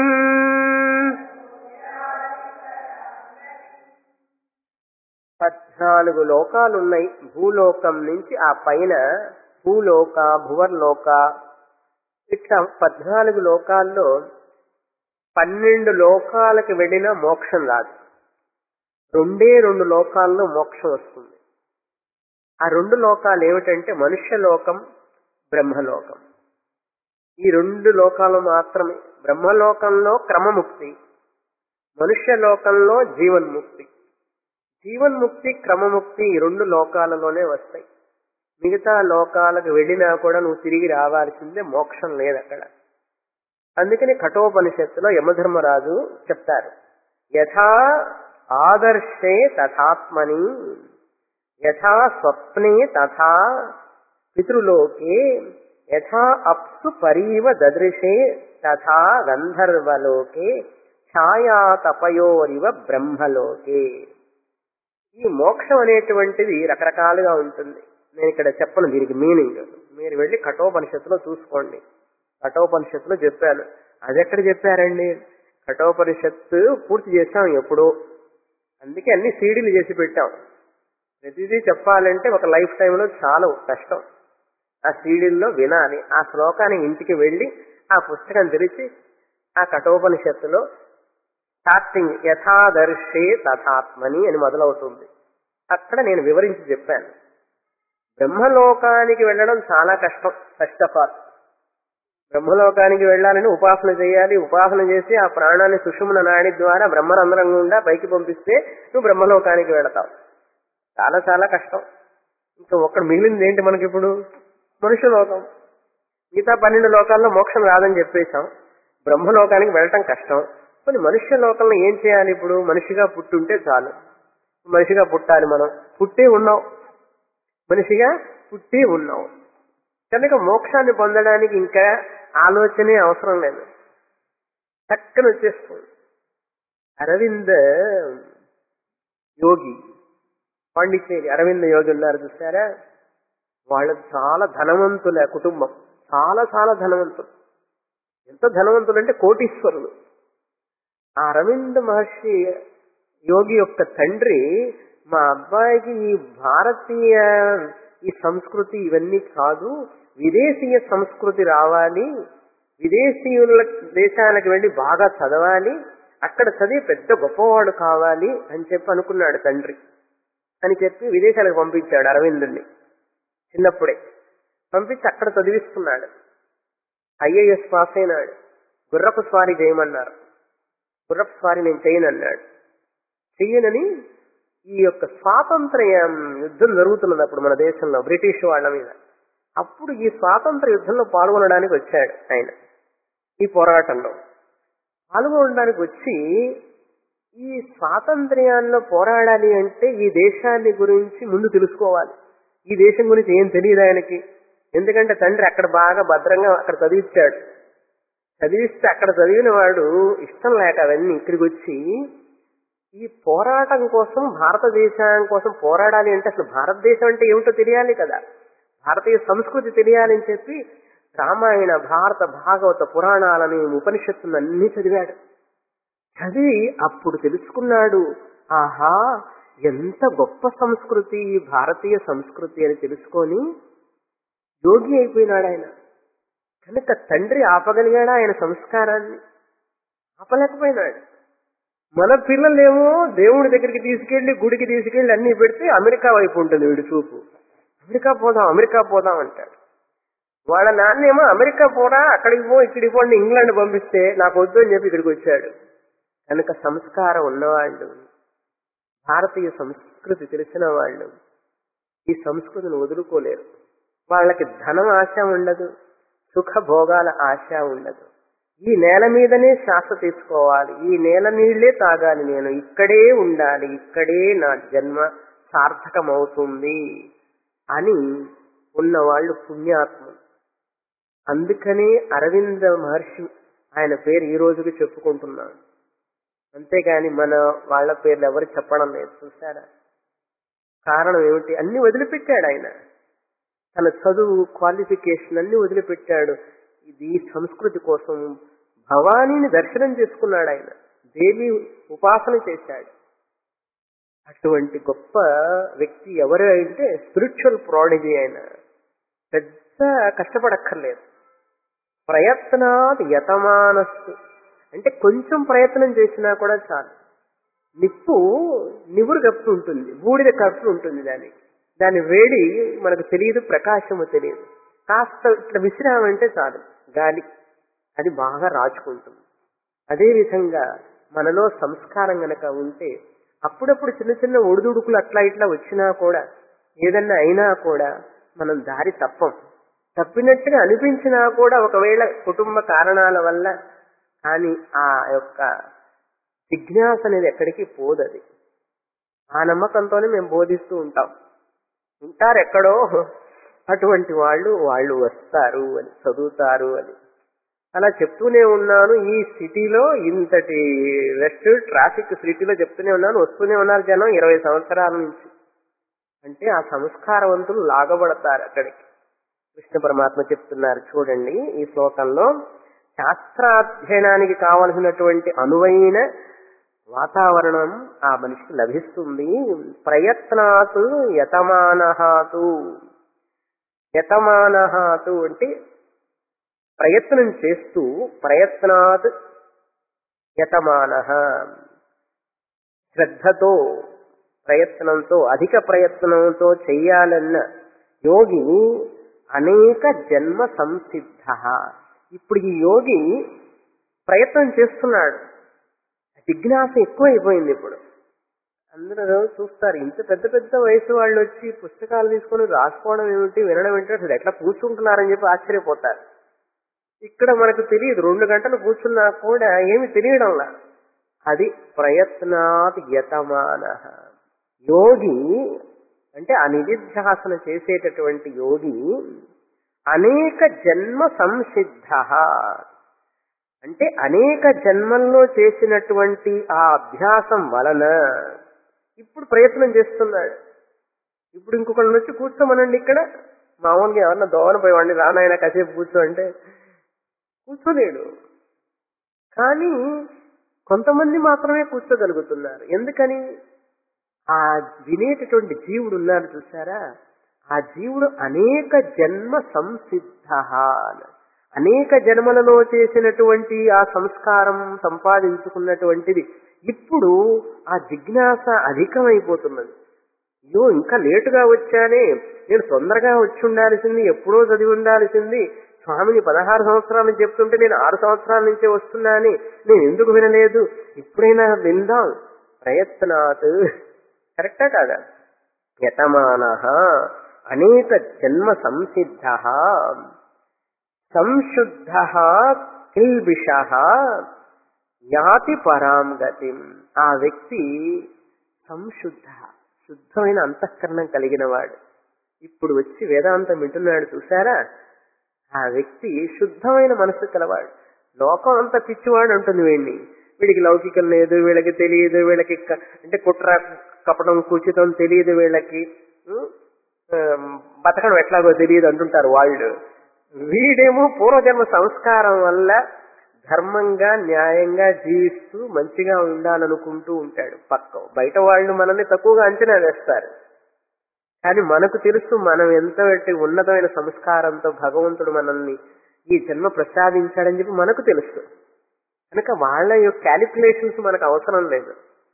పద్నాలుగు లోకాలున్నాయి భూలోకం నుంచి ఆ పైన భూలోక భువర్లోక ఇట్లా పద్నాలుగు లోకాల్లో పన్నెండు లోకాలకి వెళ్ళినా మోక్షం రాదు రెండే రెండు లోకాల్లో మోక్షం వస్తుంది ఆ రెండు లోకాలు ఏమిటంటే మనుష్య లోకం బ్రహ్మలోకం ఈ రెండు లోకాలు మాత్రమే బ్రహ్మలోకంలో క్రమముక్తి మనుష్య లోకంలో జీవన్ముక్తి జీవన్ముక్తి క్రమముక్తి ఈ రెండు లోకాలలోనే వస్తాయి మిగతా లోకాలకు వెళ్ళినా కూడా నువ్వు తిరిగి రావాల్సిందే మోక్షం లేదు అక్కడ అందుకని కఠోపనిషత్తులో యమధర్మరాజు చెప్తారు యథా ఆదర్శే తథాత్మని యథా స్వప్నే తథా పితృలోకే యథా అప్సు పరీవ దదృశే తథా గంధర్వలోకే ఛాయా తపయోరివ బ్రహ్మలోకే ఈ మోక్షం అనేటువంటిది రకరకాలుగా ఉంటుంది నేను ఇక్కడ చెప్పను దీనికి మీనింగ్ మీరు వెళ్ళి కఠోపనిషత్తులో చూసుకోండి కఠోపనిషత్తులో చెప్పాను అది ఎక్కడ చెప్పారండి కఠోపనిషత్తు పూర్తి చేశాం ఎప్పుడో అందుకే అన్ని సీడీలు చేసి పెట్టాం ప్రతిదీ చెప్పాలంటే ఒక లైఫ్ టైంలో చాలా కష్టం ఆ సీడీల్లో వినాలి ఆ శ్లోకానికి ఇంటికి వెళ్ళి ఆ పుస్తకం తెరిచి ఆ కఠోపనిషత్తులో స్టార్టింగ్ యథాదర్శే తథాత్మని అని మొదలవుతుంది అక్కడ నేను వివరించి చెప్పాను బ్రహ్మలోకానికి వెళ్ళడం చాలా కష్టం ఫస్ట్ ఆఫ్ ఆల్ బ్రహ్మలోకానికి వెళ్ళాలని ఉపాసన చేయాలి ఉపాసన చేసి ఆ ప్రాణాన్ని సుషుమ్న నాడి ద్వారా బ్రహ్మరంధ్రం గుండా పైకి పంపిస్తే నువ్వు బ్రహ్మలోకానికి వెళతావు చాలా చాలా కష్టం ఇంకా ఒక్కడ మిగిలింది ఏంటి మనకి ఇప్పుడు మనుష్య లోకం మిగతా పన్నెండు లోకాల్లో మోక్షం రాదని చెప్పేశాం బ్రహ్మలోకానికి వెళ్ళటం కష్టం కొన్ని మనుష్య లోకంలో ఏం చేయాలి ఇప్పుడు మనిషిగా పుట్టుంటే చాలు మనిషిగా పుట్టాలి మనం పుట్టి ఉన్నాం మనిషిగా పుట్టి ఉన్నాం కనుక మోక్షాన్ని పొందడానికి ఇంకా ఆలోచనే అవసరం లేదు చక్కన వచ్చేస్తుంది అరవింద్ యోగి పాండిచేరి అరవింద యోగి ఉన్నారు చూసారా వాళ్ళు చాలా ధనవంతుల కుటుంబం చాలా చాలా ధనవంతులు ఎంత ధనవంతులు అంటే కోటీశ్వరులు ఆ అరవింద మహర్షి యోగి యొక్క తండ్రి మా అబ్బాయికి ఈ భారతీయ ఈ సంస్కృతి ఇవన్నీ కాదు విదేశీయ సంస్కృతి రావాలి విదేశీయుల దేశాలకు వెళ్ళి బాగా చదవాలి అక్కడ చదివి పెద్ద గొప్పవాడు కావాలి అని చెప్పి అనుకున్నాడు తండ్రి అని చెప్పి విదేశాలకు పంపించాడు అరవిందుని చిన్నప్పుడే పంపించి అక్కడ చదివిస్తున్నాడు ఐఏఎస్ పాస్ అయినాడు గుర్రపు స్వారీ చేయమన్నారు గుర్రపు స్వారీ నేను చేయను అన్నాడు చెయ్యనని ఈ యొక్క స్వాతంత్ర్య యుద్ధం జరుగుతున్నది అప్పుడు మన దేశంలో బ్రిటిష్ వాళ్ళ మీద అప్పుడు ఈ స్వాతంత్ర యుద్ధంలో పాల్గొనడానికి వచ్చాడు ఆయన ఈ పోరాటంలో పాల్గొనడానికి వచ్చి ఈ స్వాతంత్ర్యాల్లో పోరాడాలి అంటే ఈ దేశాన్ని గురించి ముందు తెలుసుకోవాలి ఈ దేశం గురించి ఏం తెలియదు ఆయనకి ఎందుకంటే తండ్రి అక్కడ బాగా భద్రంగా అక్కడ చదివించాడు చదివిస్తే అక్కడ చదివిన వాడు ఇష్టం లేక అవన్నీ ఇక్కడికి వచ్చి ఈ పోరాటం కోసం భారతదేశం కోసం పోరాడాలి అంటే అసలు భారతదేశం అంటే ఏమిటో తెలియాలి కదా భారతీయ సంస్కృతి తెలియాలని చెప్పి రామాయణ భారత భాగవత పురాణాలని ఉపనిషత్తులు అన్ని చదివాడు చదివి అప్పుడు తెలుసుకున్నాడు ఆహా ఎంత గొప్ప సంస్కృతి ఈ భారతీయ సంస్కృతి అని తెలుసుకొని యోగి అయిపోయినాడు ఆయన కనుక తండ్రి ఆపగలిగాడా ఆయన సంస్కారాన్ని ఆపలేకపోయినాడు మన పిల్లలేమో దేవుడి దగ్గరికి తీసుకెళ్లి గుడికి తీసుకెళ్లి అన్ని పెడితే అమెరికా వైపు ఉంటుంది వీడి చూపు అమెరికా పోదాం అమెరికా పోదాం అంటాడు వాళ్ళ నాన్నేమో అమెరికా పోరా అక్కడికి పో ఇక్కడికి పో అని ఇంగ్లాండ్ పంపిస్తే నాకు వద్దు అని చెప్పి ఇక్కడికి వచ్చాడు కనుక సంస్కారం ఉన్నవాళ్ళు భారతీయ సంస్కృతి తెలిసిన వాళ్ళు ఈ సంస్కృతిని వదులుకోలేరు వాళ్ళకి ధనం ఆశ ఉండదు సుఖ భోగాల ఆశ ఉండదు ఈ నేల మీదనే శ్వాస తీసుకోవాలి ఈ నేల నీళ్లే తాగాలి నేను ఇక్కడే ఉండాలి ఇక్కడే నా జన్మ సార్థకమవుతుంది అని ఉన్నవాళ్ళు పుణ్యాత్ములు అందుకనే అరవింద మహర్షి ఆయన పేరు ఈ రోజుకి చెప్పుకుంటున్నాడు అంతేగాని మన వాళ్ళ పేర్లు ఎవరు చెప్పడం లేదు చూసారా కారణం ఏమిటి అన్ని వదిలిపెట్టాడు ఆయన తన చదువు క్వాలిఫికేషన్ అన్ని వదిలిపెట్టాడు ఇది సంస్కృతి కోసం భవానీని దర్శనం చేసుకున్నాడు ఆయన దేవి ఉపాసన చేశాడు అటువంటి గొప్ప వ్యక్తి ఎవరు అంటే స్పిరిచువల్ ప్రాడిజీ ఆయన పెద్ద కష్టపడక్కర్లేదు ప్రయత్నాది యతమానస్సు అంటే కొంచెం ప్రయత్నం చేసినా కూడా చాలు నిప్పు నివురు కప్పు ఉంటుంది బూడిద కప్పు ఉంటుంది దానికి దాని వేడి మనకు తెలియదు ప్రకాశము తెలియదు కాస్త ఇట్లా విసిరామంటే చాలు గాలి అది బాగా రాచుకుంటుంది అదే విధంగా మనలో సంస్కారం గనక ఉంటే అప్పుడప్పుడు చిన్న చిన్న ఒడిదుడుకులు అట్లా ఇట్లా వచ్చినా కూడా ఏదన్నా అయినా కూడా మనం దారి తప్పం తప్పినట్టుగా అనిపించినా కూడా ఒకవేళ కుటుంబ కారణాల వల్ల కానీ ఆ యొక్క జిజ్ఞాస అనేది ఎక్కడికి పోదది ఆ నమ్మకంతోనే మేము బోధిస్తూ ఉంటాం ఉంటారు ఎక్కడో అటువంటి వాళ్ళు వాళ్ళు వస్తారు అని చదువుతారు అని అలా చెప్తూనే ఉన్నాను ఈ సిటీలో ఇంతటి రష్ ట్రాఫిక్ సిటీలో చెప్తూనే ఉన్నాను వస్తూనే ఉన్నారు జనం ఇరవై సంవత్సరాల నుంచి అంటే ఆ సంస్కారవంతులు లాగబడతారు అక్కడికి కృష్ణ పరమాత్మ చెప్తున్నారు చూడండి ఈ శ్లోకంలో శాస్త్రాధ్యయనానికి కావలసినటువంటి అనువైన వాతావరణం ఆ మనిషికి లభిస్తుంది ప్రయత్నాత్ యతమానహాతు యతమానహాతు అంటే ప్రయత్నం చేస్తూ ప్రయత్నాత్ యతమాన శ్రద్ధతో ప్రయత్నంతో అధిక ప్రయత్నంతో చెయ్యాలన్న యోగి అనేక జన్మ సంసిద్ధ ఇప్పుడు ఈ యోగి ప్రయత్నం చేస్తున్నాడు జిజ్ఞాస ఎక్కువైపోయింది ఇప్పుడు అందరూ చూస్తారు ఇంత పెద్ద పెద్ద వయసు వాళ్ళు వచ్చి పుస్తకాలు తీసుకొని రాసుకోవడం ఏమిటి వినడం ఏమిటి అసలు ఎట్లా కూర్చుంటున్నారని చెప్పి ఆశ్చర్యపోతారు ఇక్కడ మనకు తెలియదు రెండు గంటలు కూర్చున్నా కూడా ఏమి తెలియడంలా అది ప్రయత్నాత్ యతమాన యోగి అంటే ఆ నిధిధ్యాసన చేసేటటువంటి యోగి అనేక జన్మ సంసిద్ధ అంటే అనేక జన్మల్లో చేసినటువంటి ఆ అభ్యాసం వలన ఇప్పుడు ప్రయత్నం చేస్తున్నాడు ఇప్పుడు ఇంకొకళ్ళని వచ్చి కూర్చోమనండి ఇక్కడ మామూలుగా ఎవరన్నా దోవన పోయేవాడిని రానాయన కాసేపు కూర్చో అంటే కూర్చోలేడు కానీ కొంతమంది మాత్రమే కూర్చోగలుగుతున్నారు ఎందుకని ఆ వినేటటువంటి జీవుడు ఉన్నారు చూసారా ఆ జీవుడు అనేక జన్మ సంసిద్ధ అనేక జన్మలలో చేసినటువంటి ఆ సంస్కారం సంపాదించుకున్నటువంటిది ఇప్పుడు ఆ జిజ్ఞాస అధికమైపోతున్నది అయ్యో ఇంకా లేటుగా వచ్చానే నేను తొందరగా వచ్చి ఉండాల్సింది ఎప్పుడో చదివి ఉండాల్సింది స్వామిని పదహారు సంవత్సరాల నుంచి చెప్తుంటే నేను ఆరు సంవత్సరాల నుంచే వస్తున్నాని నేను ఎందుకు వినలేదు ఇప్పుడైనా విందాం ప్రయత్నాత్ కరెక్టా కాదా యతమాన అనేక జన్మ సంసిద్ధ సంశుద్ధ కిల్బిష యాతి పరాం గతిం ఆ వ్యక్తి సంశుద్ధ శుద్ధమైన అంతఃకరణం కలిగిన వాడు ఇప్పుడు వచ్చి వేదాంతం వింటున్నాడు చూసారా ఆ వ్యక్తి శుద్ధమైన మనసు కలవాడు లోకం అంతా పిచ్చివాడు అంటుంది వీడిని వీడికి లౌకికం లేదు వీళ్ళకి తెలియదు వీళ్ళకి క- అంటే కుట్ర కపటం కుచితం తెలియదు వీళ్ళకి ఉం? ఆ, బతకడం ఎట్లాగో తెలియదు అంటుంటారు వాళ్ళు వీడేమో పూర్వజన్మ సంస్కారం వల్ల ధర్మంగా న్యాయంగా జీవిస్తూ మంచిగా ఉండాలనుకుంటూ ఉంటాడు పక్క బయట వాళ్ళు మనల్ని తక్కువగా అంచనా వేస్తారు కానీ మనకు తెలుసు మనం ఎంత ఉన్నతమైన సంస్కారంతో భగవంతుడు మనల్ని ఈ జన్మ ప్రసాదించాడని చెప్పి మనకు తెలుసు కనుక వాళ్ళ యొక్క క్యాలిక్యులేషన్స్ మనకు అవసరం లేదు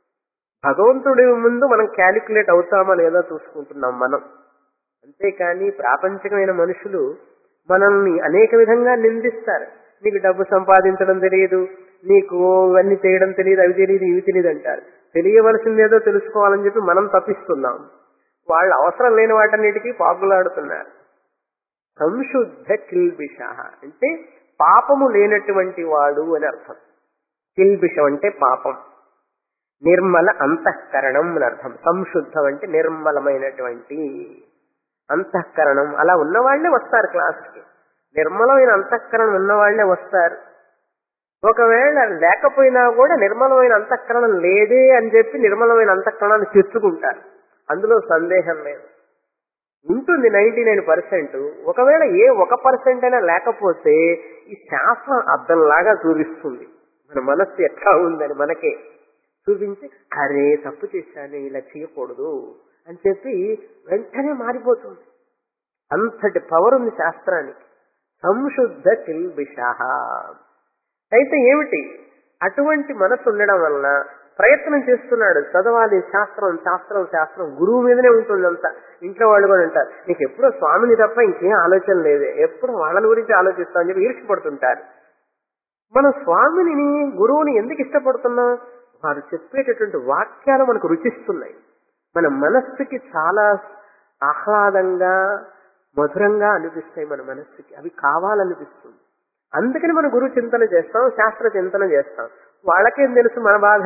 భగవంతుడి ముందు మనం క్యాలిక్యులేట్ అవుతామా లేదా చూసుకుంటున్నాం మనం అంతేకాని ప్రాపంచికమైన మనుషులు మనల్ని అనేక విధంగా నిందిస్తారు నీకు డబ్బు సంపాదించడం తెలియదు నీకు ఇవన్నీ చేయడం తెలియదు అవి తెలియదు ఇవి తెలియదు అంటారు తెలియవలసిందేదో తెలుసుకోవాలని చెప్పి మనం తప్పిస్తున్నాం వాళ్ళు అవసరం లేని వాటన్నిటికీ పాపులాడుతున్నారు సంశుద్ధ కిల్బిష అంటే పాపము లేనటువంటి వాడు అని అర్థం కిల్బిషం అంటే పాపం నిర్మల అంతఃకరణం అని అర్థం సంశుద్ధం అంటే నిర్మలమైనటువంటి అంతఃకరణం అలా ఉన్నవాళ్లే వస్తారు క్లాస్కి నిర్మలమైన అంతఃకరణం ఉన్నవాళ్లే వస్తారు ఒకవేళ లేకపోయినా కూడా నిర్మలమైన అంతఃకరణం లేదే అని చెప్పి నిర్మలమైన అంతఃకరణాన్ని తెచ్చుకుంటారు అందులో సందేహం లేదు ఉంటుంది నైన్టీ నైన్ పర్సెంట్ ఒకవేళ ఏ ఒక పర్సెంట్ అయినా లేకపోతే ఈ శాస్త్రం అర్థంలాగా చూపిస్తుంది మన మనస్సు ఎట్లా ఉందని మనకే చూపించి అరే తప్పు చేశాను ఇలా చేయకూడదు అని చెప్పి వెంటనే మారిపోతుంది అంతటి పవర్ ఉంది శాస్త్రానికి సంశుద్ధ కిల్బిషాహ అయితే ఏమిటి అటువంటి మనసు ఉండడం వలన ప్రయత్నం చేస్తున్నాడు చదవాలి శాస్త్రం శాస్త్రం శాస్త్రం గురువు మీదనే ఉంటుంది అంతా ఇంట్లో వాళ్ళు కూడా అంటారు నీకు ఎప్పుడో స్వామిని తప్ప ఇంకేం ఆలోచన లేదే ఎప్పుడు వాళ్ళని గురించి ఆలోచిస్తా అని చెప్పి ఈర్ష్యపడుతుంటారు మన స్వామిని గురువుని ఎందుకు ఇష్టపడుతున్నాం వారు చెప్పేటటువంటి వాక్యాలు మనకు రుచిస్తున్నాయి మన మనస్సుకి చాలా ఆహ్లాదంగా మధురంగా అనిపిస్తాయి మన మనస్సుకి అవి కావాలనిపిస్తుంది అందుకని మన గురు చింతన చేస్తాం శాస్త్ర చింతన చేస్తాం వాళ్ళకేం తెలుసు మన బాధ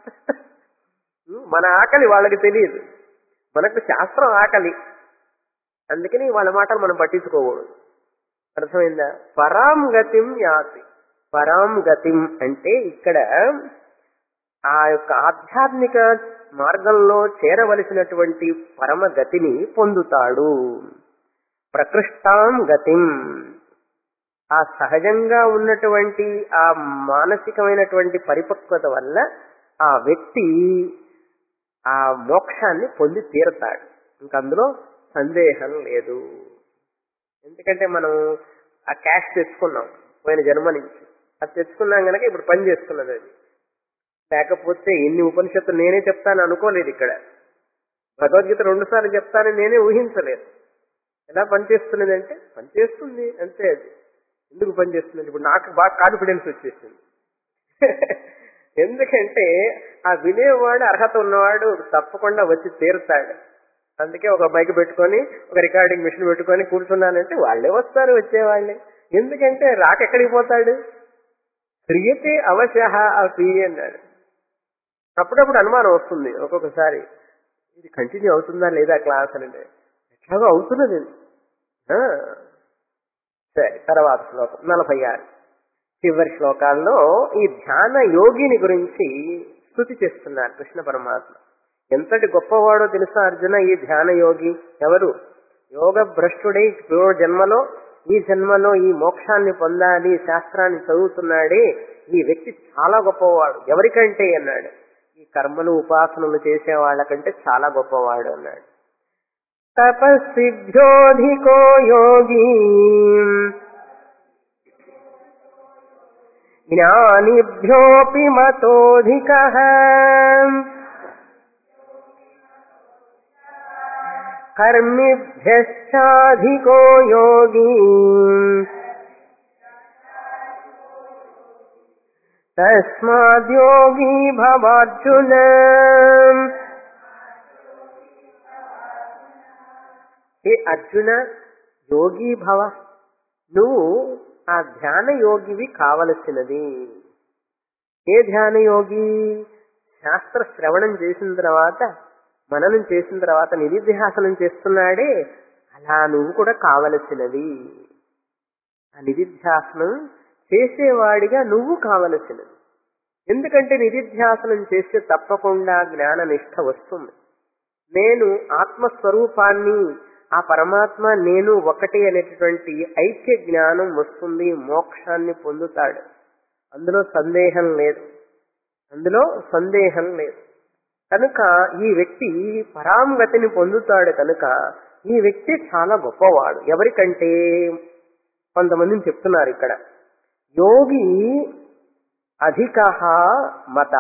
మన ఆకలి వాళ్ళకి తెలియదు మనకు శాస్త్రం ఆకలి అందుకని వాళ్ళ మాటలు మనం పట్టించుకోకూడదు అర్థమైందా పరాం గతిం యాతి పరాం గతిం అంటే ఇక్కడ ఆ యొక్క ఆధ్యాత్మిక మార్గంలో చేరవలసినటువంటి పరమ గతిని పొందుతాడు ప్రకృష్టాం గతిం ఆ సహజంగా ఉన్నటువంటి ఆ మానసికమైనటువంటి పరిపక్వత వల్ల ఆ వ్యక్తి ఆ మోక్షాన్ని పొంది తీరతాడు ఇంక అందులో సందేహం లేదు ఎందుకంటే మనం ఆ క్యాష్ తెచ్చుకున్నాం పోయిన జన్మ నుంచి అది తెచ్చుకున్నాం కనుక ఇప్పుడు పని చేస్తున్నది అది లేకపోతే ఎన్ని ఉపనిషత్తులు నేనే చెప్తాను అనుకోలేదు ఇక్కడ భగవద్గీత రెండు సార్లు చెప్తానని నేనే ఊహించలేదు ఎలా పనిచేస్తున్నది అంటే పనిచేస్తుంది అంతే అది ఎందుకు పనిచేస్తుంది ఇప్పుడు నాకు బాగా కాన్ఫిడెన్స్ వచ్చేసింది ఎందుకంటే ఆ వినేవాడు అర్హత ఉన్నవాడు తప్పకుండా వచ్చి తీరుతాడు అందుకే ఒక బైక్ పెట్టుకొని ఒక రికార్డింగ్ మిషన్ పెట్టుకొని కూర్చున్నానంటే వాళ్ళే వస్తారు వచ్చేవాళ్ళే ఎందుకంటే రాక ఎక్కడికి పోతాడు క్రియతే అవశహ అపి అన్నాడు అప్పుడప్పుడు అనుమానం వస్తుంది ఒక్కొక్కసారి ఇది కంటిన్యూ అవుతుందా లేదా క్లాస్ అని ఎట్లాగో అవుతున్నది ఆ, సరే తర్వాత శ్లోకం నలభై ఆరు చివరి శ్లోకాల్లో ఈ ధ్యాన యోగిని గురించి స్థుతి చేస్తున్నారు కృష్ణ పరమాత్మ ఎంతటి గొప్పవాడో తెలుసా అర్జున ఈ ధ్యాన యోగి ఎవరు యోగ భ్రష్టుడై పూర్వ జన్మలో ఈ జన్మలో ఈ మోక్షాన్ని పొందాలి శాస్త్రాన్ని చదువుతున్నాడే ఈ వ్యక్తి చాలా గొప్పవాడు ఎవరికంటే అన్నాడు ఈ కర్మలు ఉపాసనలు చేసే వాళ్ళకంటే చాలా గొప్పవాడు అన్నాడు తపస్సిభ్యోధికో యోగి జ్ఞానిభ్యోపి మతోధిక కర్మిభ్యశ్చాధికో యోగి తస్మాద్యోగి భవార్జున ఏ అర్జున యోగి భవ నువ్వు ఆ ధ్యాన యోగివి కావలసినది ఏ ధ్యాన యోగి శాస్త్ర శ్రవణం చేసిన తర్వాత మననం చేసిన తర్వాత నిధిధ్యాసనం చేస్తున్నాడే అలా నువ్వు కూడా కావలసినది ఆ నిధిధ్యాసనం చేసేవాడిగా నువ్వు కావలసినది ఎందుకంటే నిధిధ్యాసనం చేస్తే తప్పకుండా జ్ఞాన నిష్ట వస్తుంది నేను ఆత్మస్వరూపాన్ని ఆ పరమాత్మ నేను ఒకటి అనేటటువంటి ఐక్య జ్ఞానం వస్తుంది మోక్షాన్ని పొందుతాడు అందులో సందేహం లేదు అందులో సందేహం లేదు కనుక ఈ వ్యక్తి పరాంగతిని పొందుతాడు కనుక ఈ వ్యక్తి చాలా గొప్పవాడు ఎవరికంటే కొంతమందిని చెప్తున్నారు ఇక్కడ యోగి అధిక మత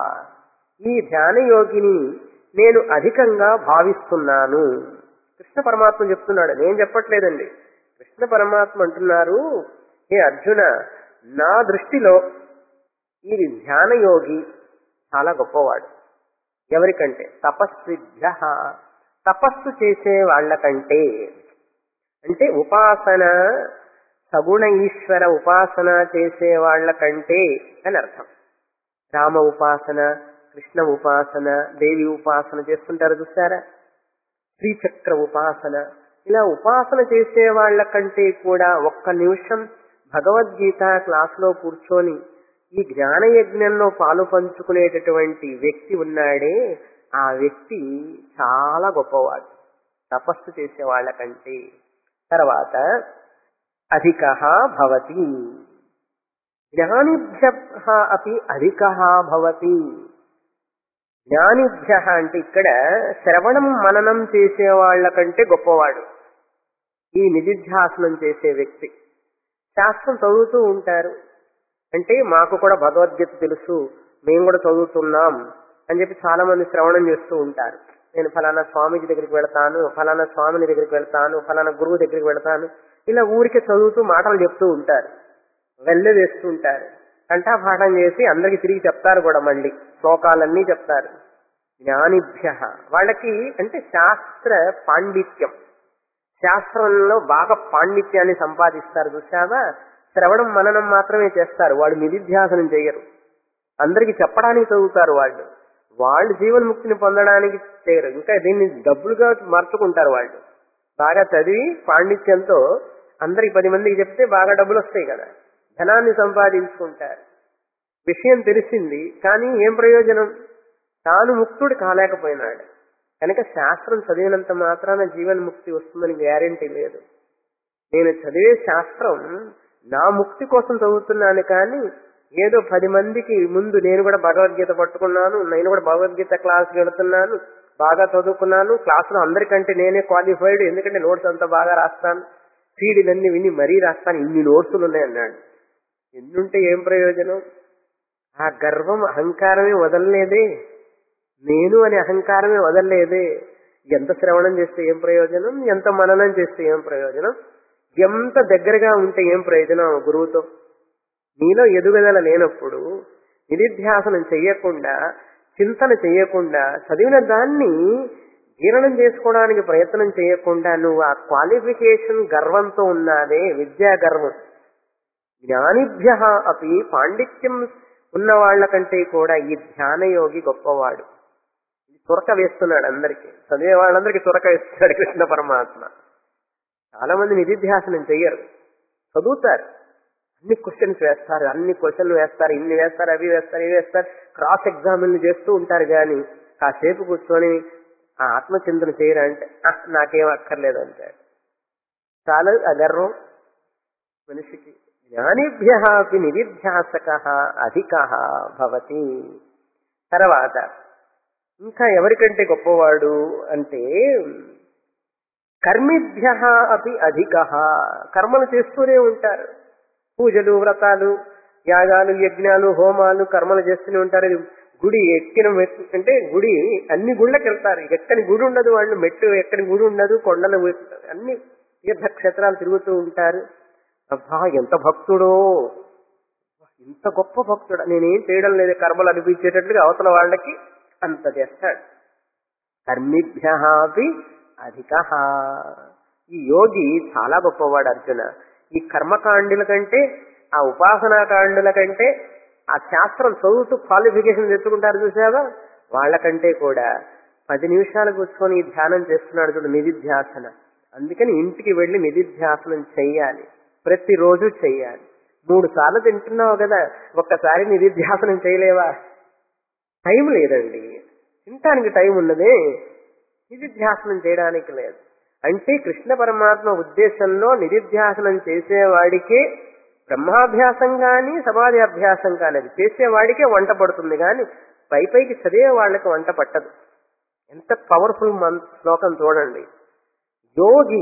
ఈ ధ్యాన యోగిని నేను అధికంగా భావిస్తున్నాను కృష్ణ పరమాత్మ చెప్తున్నాడు నేను చెప్పట్లేదండి కృష్ణ పరమాత్మ అంటున్నారు ఏ అర్జున నా దృష్టిలో ఈ ధ్యాన యోగి చాలా గొప్పవాడు ఎవరికంటే తపస్విభ్య తపస్సు చేసే వాళ్ళకంటే అంటే ఉపాసన సగుణ ఈశ్వర ఉపాసన చేసే వాళ్ళకంటే అని అర్థం రామ ఉపాసన కృష్ణ ఉపాసన దేవి ఉపాసన చేస్తుంటారు చూసారా శ్రీచక్ర ఉపాసన ఇలా ఉపాసన చేసే వాళ్ళకంటే కూడా ఒక్క నిమిషం భగవద్గీత క్లాసులో కూర్చొని ఈ జ్ఞాన యజ్ఞంలో పాలు పంచుకునేటటువంటి వ్యక్తి ఉన్నాడే ఆ వ్యక్తి చాలా గొప్పవాడు తపస్సు చేసే వాళ్ళకంటే తర్వాత అధిక భవతి జ్ఞానిభ్య అపి అధిక భవతి జ్ఞానిభ్య అంటే ఇక్కడ శ్రవణం మననం చేసే వాళ్ళకంటే గొప్పవాడు ఈ నిధిధ్యాసనం చేసే వ్యక్తి శాస్త్రం చదువుతూ ఉంటారు అంటే మాకు కూడా భగవద్గీత తెలుసు మేము కూడా చదువుతున్నాం అని చెప్పి చాలా మంది శ్రవణం చేస్తూ ఉంటారు నేను ఫలానా స్వామీజీ దగ్గరికి వెళ్తాను ఫలానా స్వామిని దగ్గరికి వెళ్తాను ఫలానా గురువు దగ్గరికి వెళ్తాను ఇలా ఊరికే చదువుతూ మాటలు చెప్తూ ఉంటారు వెళ్ళ వేస్తూ ఉంటారు కంఠాపాఠం చేసి అందరికి తిరిగి చెప్తారు కూడా మళ్ళీ శ్లోకాలన్నీ చెప్తారు జ్ఞానిభ్య వాళ్ళకి అంటే శాస్త్ర పాండిత్యం శాస్త్రంలో బాగా పాండిత్యాన్ని సంపాదిస్తారు చూసావా శ్రవణం మననం మాత్రమే చేస్తారు వాళ్ళు నిధిధ్యాసనం చేయరు అందరికి చెప్పడానికి చదువుతారు వాళ్ళు వాళ్ళు జీవన్ముక్తిని పొందడానికి చేయరు ఇంకా దీన్ని డబ్బులుగా మార్చుకుంటారు వాళ్ళు బాగా చదివి పాండిత్యంతో అందరికి పది మందికి చెప్తే బాగా డబ్బులు వస్తాయి కదా ధనాన్ని సంపాదించుకుంటారు విషయం తెలిసింది కానీ ఏం ప్రయోజనం తాను ముక్తుడు కాలేకపోయినాడు కనుక శాస్త్రం చదివినంత మాత్రాన జీవన్ముక్తి వస్తుందని గ్యారెంటీ లేదు నేను చదివే శాస్త్రం నా ముక్తి కోసం చదువుతున్నాను కానీ ఏదో పది మందికి ముందు నేను కూడా భగవద్గీత పట్టుకున్నాను నేను కూడా భగవద్గీత క్లాస్ వెళుతున్నాను బాగా చదువుకున్నాను క్లాసులో అందరికంటే నేనే క్వాలిఫైడ్ ఎందుకంటే నోట్స్ అంతా బాగా రాస్తాను సీడీలన్నీ విని మరీ రాస్తాను ఇన్ని నోట్సులు ఉన్నాయన్నాడు ఎన్నుంటే ఏం ప్రయోజనం ఆ గర్వం అహంకారమే వదలలేదే నేను అనే అహంకారమే వదలలేదే ఎంత శ్రవణం చేస్తే ఏం ప్రయోజనం ఎంత మననం చేస్తే ఏం ప్రయోజనం ఎంత దగ్గరగా ఉంటే ఏం ప్రయోజనం గురువుతో నీలో ఎదుగుదల లేనప్పుడు నిధిధ్యాసనం చెయ్యకుండా చింతన చెయ్యకుండా చదివిన దాన్ని జీర్ణం చేసుకోవడానికి ప్రయత్నం చేయకుండా నువ్వు ఆ క్వాలిఫికేషన్ గర్వంతో ఉన్నాదే విద్యా గర్వం జ్ఞానిభ్య అపి పాండిత్యం ఉన్న వాళ్ళ కంటే కూడా ఈ ధ్యానయోగి గొప్పవాడు తురక వేస్తున్నాడు అందరికి చదివే వాళ్ళందరికీ తురక వేస్తున్నాడు కృష్ణ పరమాత్మ చాలా మంది నిధిధ్యాసనం చెయ్యరు చదువుతారు అన్ని క్వశ్చన్స్ వేస్తారు అన్ని క్వశ్చన్లు వేస్తారు ఇన్ని వేస్తారు అవి వేస్తారు ఇవి వేస్తారు క్రాస్ ఎగ్జామిన్లు చేస్తూ ఉంటారు కానీ కాసేపు కూర్చొని ఆ ఆత్మచింతన చేయరా అంటే "ఆ, నాకేం అక్కర్లేదు అంటాడు చాలా అగర్వం మనిషికి జ్ఞానిభ్య అపి నిధిధ్యాసక అధిక భవతి తర్వాత ఇంకా ఎవరికంటే గొప్పవాడు అంటే కర్మిభ్య అపి అధిక కర్మలు చేస్తూనే ఉంటారు పూజలు వ్రతాలు యాగాలు యజ్ఞాలు హోమాలు కర్మలు చేస్తూనే ఉంటారు ఇది గుడి ఎక్కిన మెట్టు అంటే గుడి అన్ని గుళ్ళకి వెళ్తారు ఎక్కని గుడి ఉండదు వాళ్ళు మెట్టు ఎక్కని గుడి ఉండదు కొండలు అన్ని తీర్థక్షేత్రాలు తిరుగుతూ ఉంటారు అబ్బా ఎంత భక్తుడో ఇంత గొప్ప భక్తుడు నేనేం చేయడం లేదు కర్మలు అనిపించేటట్లుగా అవతల వాళ్ళకి అంత చేస్తాడు కర్మిభ్య అధిక ఈ యోగి చాలా గొప్పవాడు అర్జున ఈ కర్మకాండుల కంటే ఆ ఉపాసనాకాండుల కంటే ఆ శాస్త్రం చదువుతూ క్వాలిఫికేషన్ తెచ్చుకుంటారు చూసావా వాళ్ళకంటే కూడా పది నిమిషాలు కూర్చొని ఈ ధ్యానం చేస్తున్నాడు చూడు నిధిధ్యాసన అందుకని ఇంటికి వెళ్లి నిధిధ్యాసనం చెయ్యాలి ప్రతిరోజు చెయ్యాలి మూడు సార్లు తింటున్నావు కదా ఒక్కసారి నిధిధ్యాసనం చేయలేవా టైం లేదండి తినటానికి టైం ఉన్నదే నిధిధ్యాసనం చేయడానికి లేదు అంటే కృష్ణ పరమాత్మ ఉద్దేశంలో నిధిధ్యాసనం చేసేవాడికే బ్రహ్మాభ్యాసం కానీ సమాధి అభ్యాసం కానీ అది చేసేవాడికే వంట పడుతుంది కానీ పై పైకి చదివే వాళ్ళకి వంట పట్టదు ఎంత పవర్ఫుల్ మన్ శ్లోకం చూడండి యోగి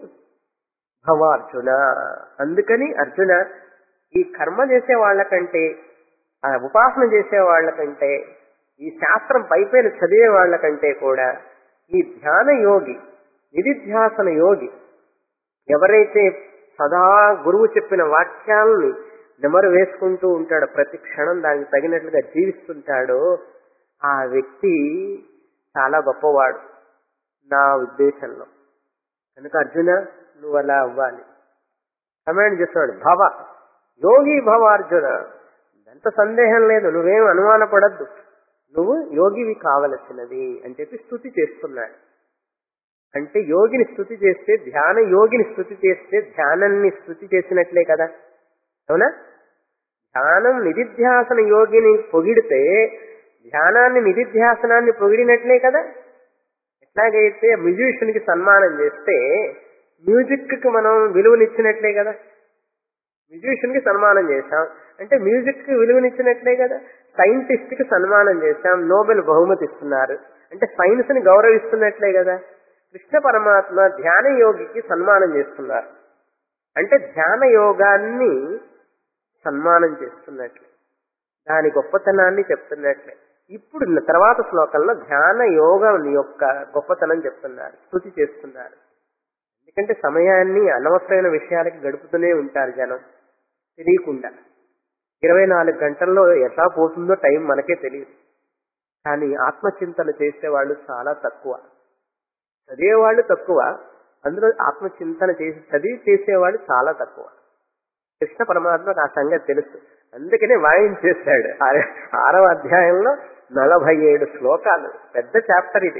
భవ అర్జున అందుకని అర్జున ఈ కర్మ చేసే వాళ్ళకంటే ఆ ఉపాసన చేసే వాళ్ళకంటే ఈ శాస్త్రం పైపైన చదివే వాళ్ళకంటే కూడా ఈ ధ్యాన యోగి నిధిధ్యాసన యోగి ఎవరైతే సదా గురువు చెప్పిన వాక్యాలని నెమరు వేసుకుంటూ ఉంటాడో ప్రతి క్షణం దానికి తగినట్లుగా జీవిస్తుంటాడో ఆ వ్యక్తి చాలా గొప్పవాడు నా ఉద్దేశంలో కనుక అర్జున నువ్వు అలా అవ్వాలి కమాండ్ చేస్తున్నాడు భవ యోగి భవ అర్జున ఎంత సందేహం లేదు నువ్వేం అనుమానపడద్దు నువ్వు యోగివి కావలసినది అని చెప్పి స్థుతి చేస్తున్నాడు అంటే యోగిని స్థుతి చేస్తే ధ్యాన యోగిని స్థుతి చేస్తే ధ్యానాన్ని స్థుతి చేసినట్లే కదా అవునా ధ్యానం నిధిధ్యాసన యోగిని పొగిడితే ధ్యానాన్ని నిధిధ్యాసనాన్ని పొగిడినట్లే కదా ఎట్లాగైతే మ్యూజిషియన్ కి సన్మానం చేస్తే మ్యూజిక్ కి మనం విలువనిచ్చినట్లే కదా మ్యూజిషియన్ కి సన్మానం చేశాం అంటే మ్యూజిక్ కి విలువనిచ్చినట్లే కదా సైంటిస్ట్ కి సన్మానం చేశాం నోబెల్ బహుమతి ఇస్తున్నారు అంటే సైన్స్ ని గౌరవిస్తున్నట్లే కదా కృష్ణ పరమాత్మ ధ్యాన యోగికి సన్మానం చేస్తున్నారు అంటే ధ్యాన యోగాన్ని సన్మానం చేస్తున్నట్లే దాని గొప్పతనాన్ని చెప్తున్నట్లే ఇప్పుడు తర్వాత శ్లోకంలో ధ్యాన యోగం యొక్క గొప్పతనం చెప్తున్నారు స్థుతి చేస్తున్నారు ఎందుకంటే సమయాన్ని అనవసరమైన విషయాలకి గడుపుతూనే ఉంటారు జనం తెలియకుండా ఇరవై నాలుగు గంటల్లో ఎట్లా పోతుందో టైం మనకే తెలియదు కానీ ఆత్మచింతన చేసేవాళ్ళు చాలా తక్కువ చదివేవాళ్ళు తక్కువ అందులో ఆత్మచింతన చేసి చదివి చేసేవాళ్ళు చాలా తక్కువ కృష్ణ పరమాత్మకు ఆ సంగతి తెలుసు అందుకనే వాయించేశాడు ఆర- ఆరవ అధ్యాయంలో నలభై ఏడు శ్లోకాలు పెద్ద చాప్టర్ ఇది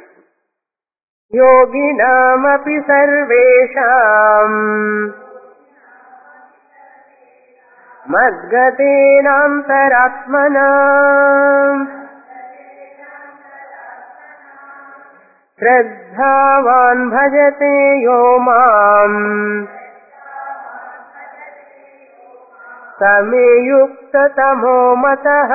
యోగినామపి సర్వేషాం మద్గతేనాంతరాత్మనా శ్రద్ధావాన్ భజతే యో మాం సమే యుక్తతమో మతః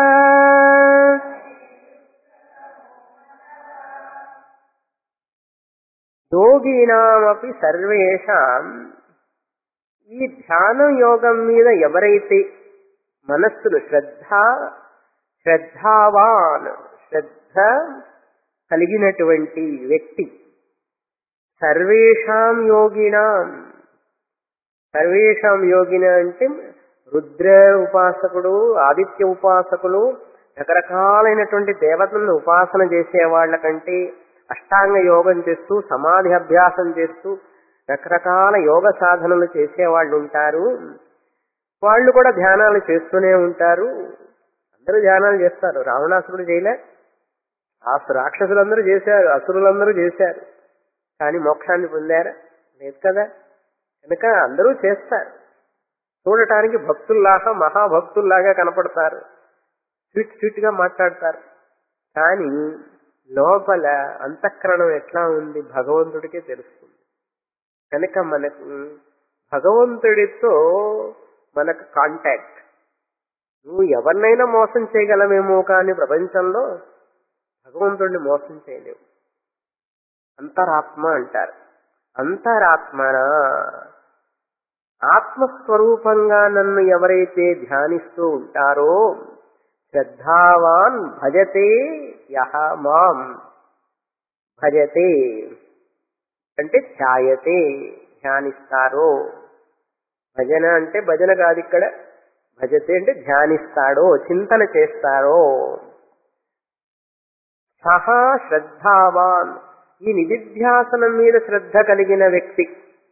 యోగినామపి సర్వేషాం ఈ ధ్యాన యోగం మీద ఎవరైతే మనస్సును శ్రద్ధ శ్రద్ధావాన్ శ్రద్ధ కలిగినటువంటి వ్యక్తి సర్వేషాం యోగినాం సర్వేషాం యోగిన అంటే రుద్ర ఉపాసకుడు ఆదిత్య ఉపాసకులు రకరకాలైనటువంటి దేవతలను ఉపాసన చేసే వాళ్ళకంటే అష్టాంగ యోగం చేస్తూ సమాధి అభ్యాసం చేస్తూ రకరకాల యోగ సాధనలు చేసే వాళ్ళు ఉంటారు వాళ్ళు కూడా ధ్యానాలు చేస్తూనే ఉంటారు అందరూ ధ్యానాలు చేస్తారు రావణాసురుడు చేయలే ఆ రాక్షసులందరూ చేశారు అసురులందరూ చేశారు కానీ మోక్షాన్ని పొందారా లేదు కదా కనుక అందరూ చేస్తారు చూడటానికి భక్తుల్లాగా మహాభక్తుల్లాగా కనపడతారు స్వీట్ స్వీట్ గా మాట్లాడతారు కానీ లోపల అంతఃకరణం ఎట్లా ఉంది భగవంతుడికే తెలుస్తుంది కనుక మనకు భగవంతుడితో మనకు కాంటాక్ట్ నువ్వు ఎవరినైనా మోసం చేయగలమేమో కానీ ప్రపంచంలో భగవంతుడిని మోసం చేయలేవు అంతరాత్మ అంటారు అంతరాత్మన ఆత్మస్వరూపంగా నన్ను ఎవరైతే ధ్యానిస్తూ ఉంటారో శ్రద్ధావాన్ భజతే యహ మాం భజతే అంటే ధ్యాయతే ధ్యానిస్తారో భజన అంటే భజన కాదు ఇక్కడ భజతే అంటే ధ్యానిస్తాడో చింతన చేస్తారో సహా శ్రద్ధావాన్ ఈ నిధిధ్యాసనం మీద శ్రద్ధ కలిగిన వ్యక్తి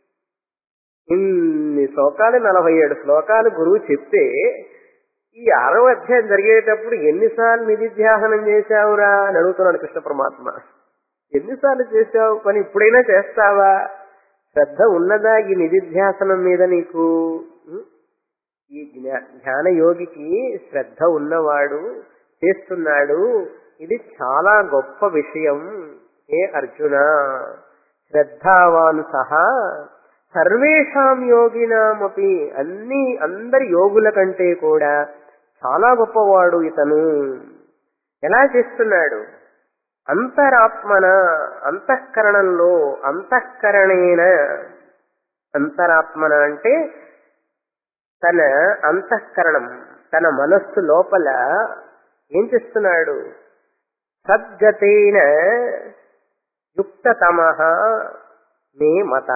ఇన్ని శ్లోకాలు నలభై ఏడు శ్లోకాలు గురువు చెప్తే ఈ ఆరవ అధ్యాయం జరిగేటప్పుడు ఎన్నిసార్లు నిధిధ్యాసనం చేశావురా అని అడుగుతున్నాడు కృష్ణ పరమాత్మ ఎన్నిసార్లు చేశావు పని ఇప్పుడైనా చేస్తావా శ్రద్ధ ఉన్నదా ఈ నిధిధ్యాసనం మీద నీకు ఉం? ఈ జ్ఞా- ధ్యాన యోగికి శ్రద్ధ ఉన్నవాడు చేస్తున్నాడు ఇది చాలా గొప్ప విషయం ఏ అర్జున శ్రద్ధావాన్ సహా సర్వేషాం యోగినామపి అన్ని అందరి యోగుల కంటే కూడా చాలా గొప్పవాడు ఇతను ఎలా చేస్తున్నాడు అంతరాత్మన అంతఃకరణంలో అంతఃకరణేన అంతరాత్మన అంటే తన అంతఃకరణం తన మనస్సు లోపల ఏం చేస్తున్నాడు సద్గతేన యుక్తతమ మే మత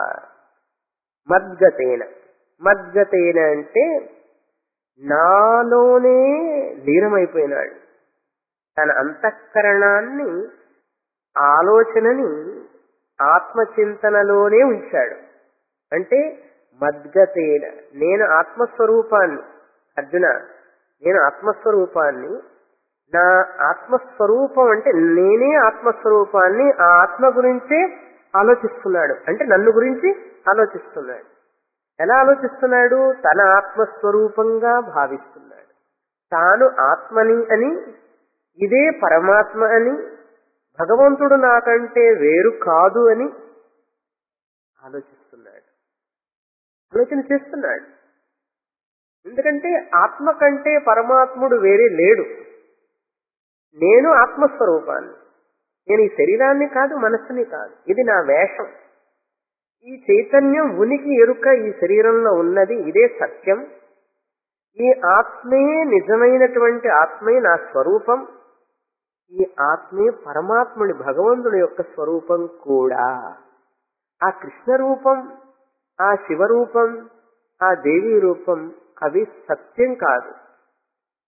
మద్గతేన మద్గతేన అంటే నాలోనే లీనమైపోయినాడు తన అంతఃకరణాన్ని ఆలోచనని ఆత్మచింతనలోనే ఉంచాడు అంటే మద్గతేన నేను ఆత్మస్వరూపాన్ని అర్జున నేను ఆత్మస్వరూపాన్ని నా ఆత్మస్వరూపం అంటే నేనే ఆత్మస్వరూపాన్ని ఆ ఆత్మ గురించే ఆలోచిస్తున్నాడు అంటే నన్ను గురించి ఆలోచిస్తున్నాడు ఎలా ఆలోచిస్తున్నాడు తన ఆత్మస్వరూపంగా భావిస్తున్నాడు తాను ఆత్మని అని ఇదే పరమాత్మ అని భగవంతుడు నాకంటే వేరు కాదు అని ఆలోచిస్తున్నాడు ఆలోచన చేస్తున్నాడు ఎందుకంటే ఆత్మ కంటే పరమాత్ముడు వేరే లేడు నేను ఆత్మస్వరూపాన్ని నేను ఈ శరీరాన్ని కాదు మనస్సుని కాదు ఇది నా వేషం ఈ చైతన్యం ఉనికి ఎరుక ఈ శరీరంలో ఉన్నది ఇదే సత్యం ఈ ఆత్మే నిజమైనటువంటి ఆత్మే నా స్వరూపం ఈ ఆత్మే పరమాత్ముడి భగవంతుడి యొక్క స్వరూపం కూడా ఆ కృష్ణ రూపం ఆ శివరూపం ఆ దేవి రూపం అవి సత్యం కాదు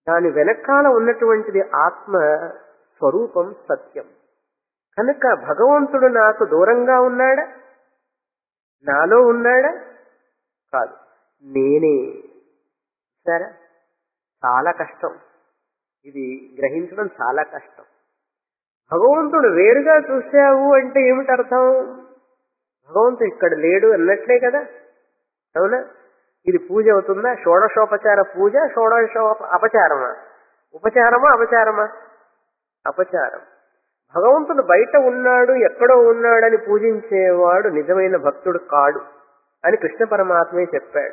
దాని వెనకాల ఉన్నటువంటిది ఆత్మ స్వరూపం సత్యం కనుక భగవంతుడు నాకు దూరంగా ఉన్నాడా నాలో ఉన్నాడా కాదు నేనే సరే చాలా కష్టం ఇది గ్రహించడం చాలా కష్టం భగవంతుడు వేరుగా చూసావు అంటే ఏమిటి అర్థం భగవంతుడు ఇక్కడ లేడు అన్నట్లే కదా అవునా ఇది పూజ అవుతుందా షోడశోపచార పూజ షోడశోప అపచారమా ఉపచారమా అపచారమా అపచారం భగవంతుడు బయట ఉన్నాడు ఎక్కడో ఉన్నాడని పూజించేవాడు నిజమైన భక్తుడు కాడు అని కృష్ణ పరమాత్మే చెప్పాడు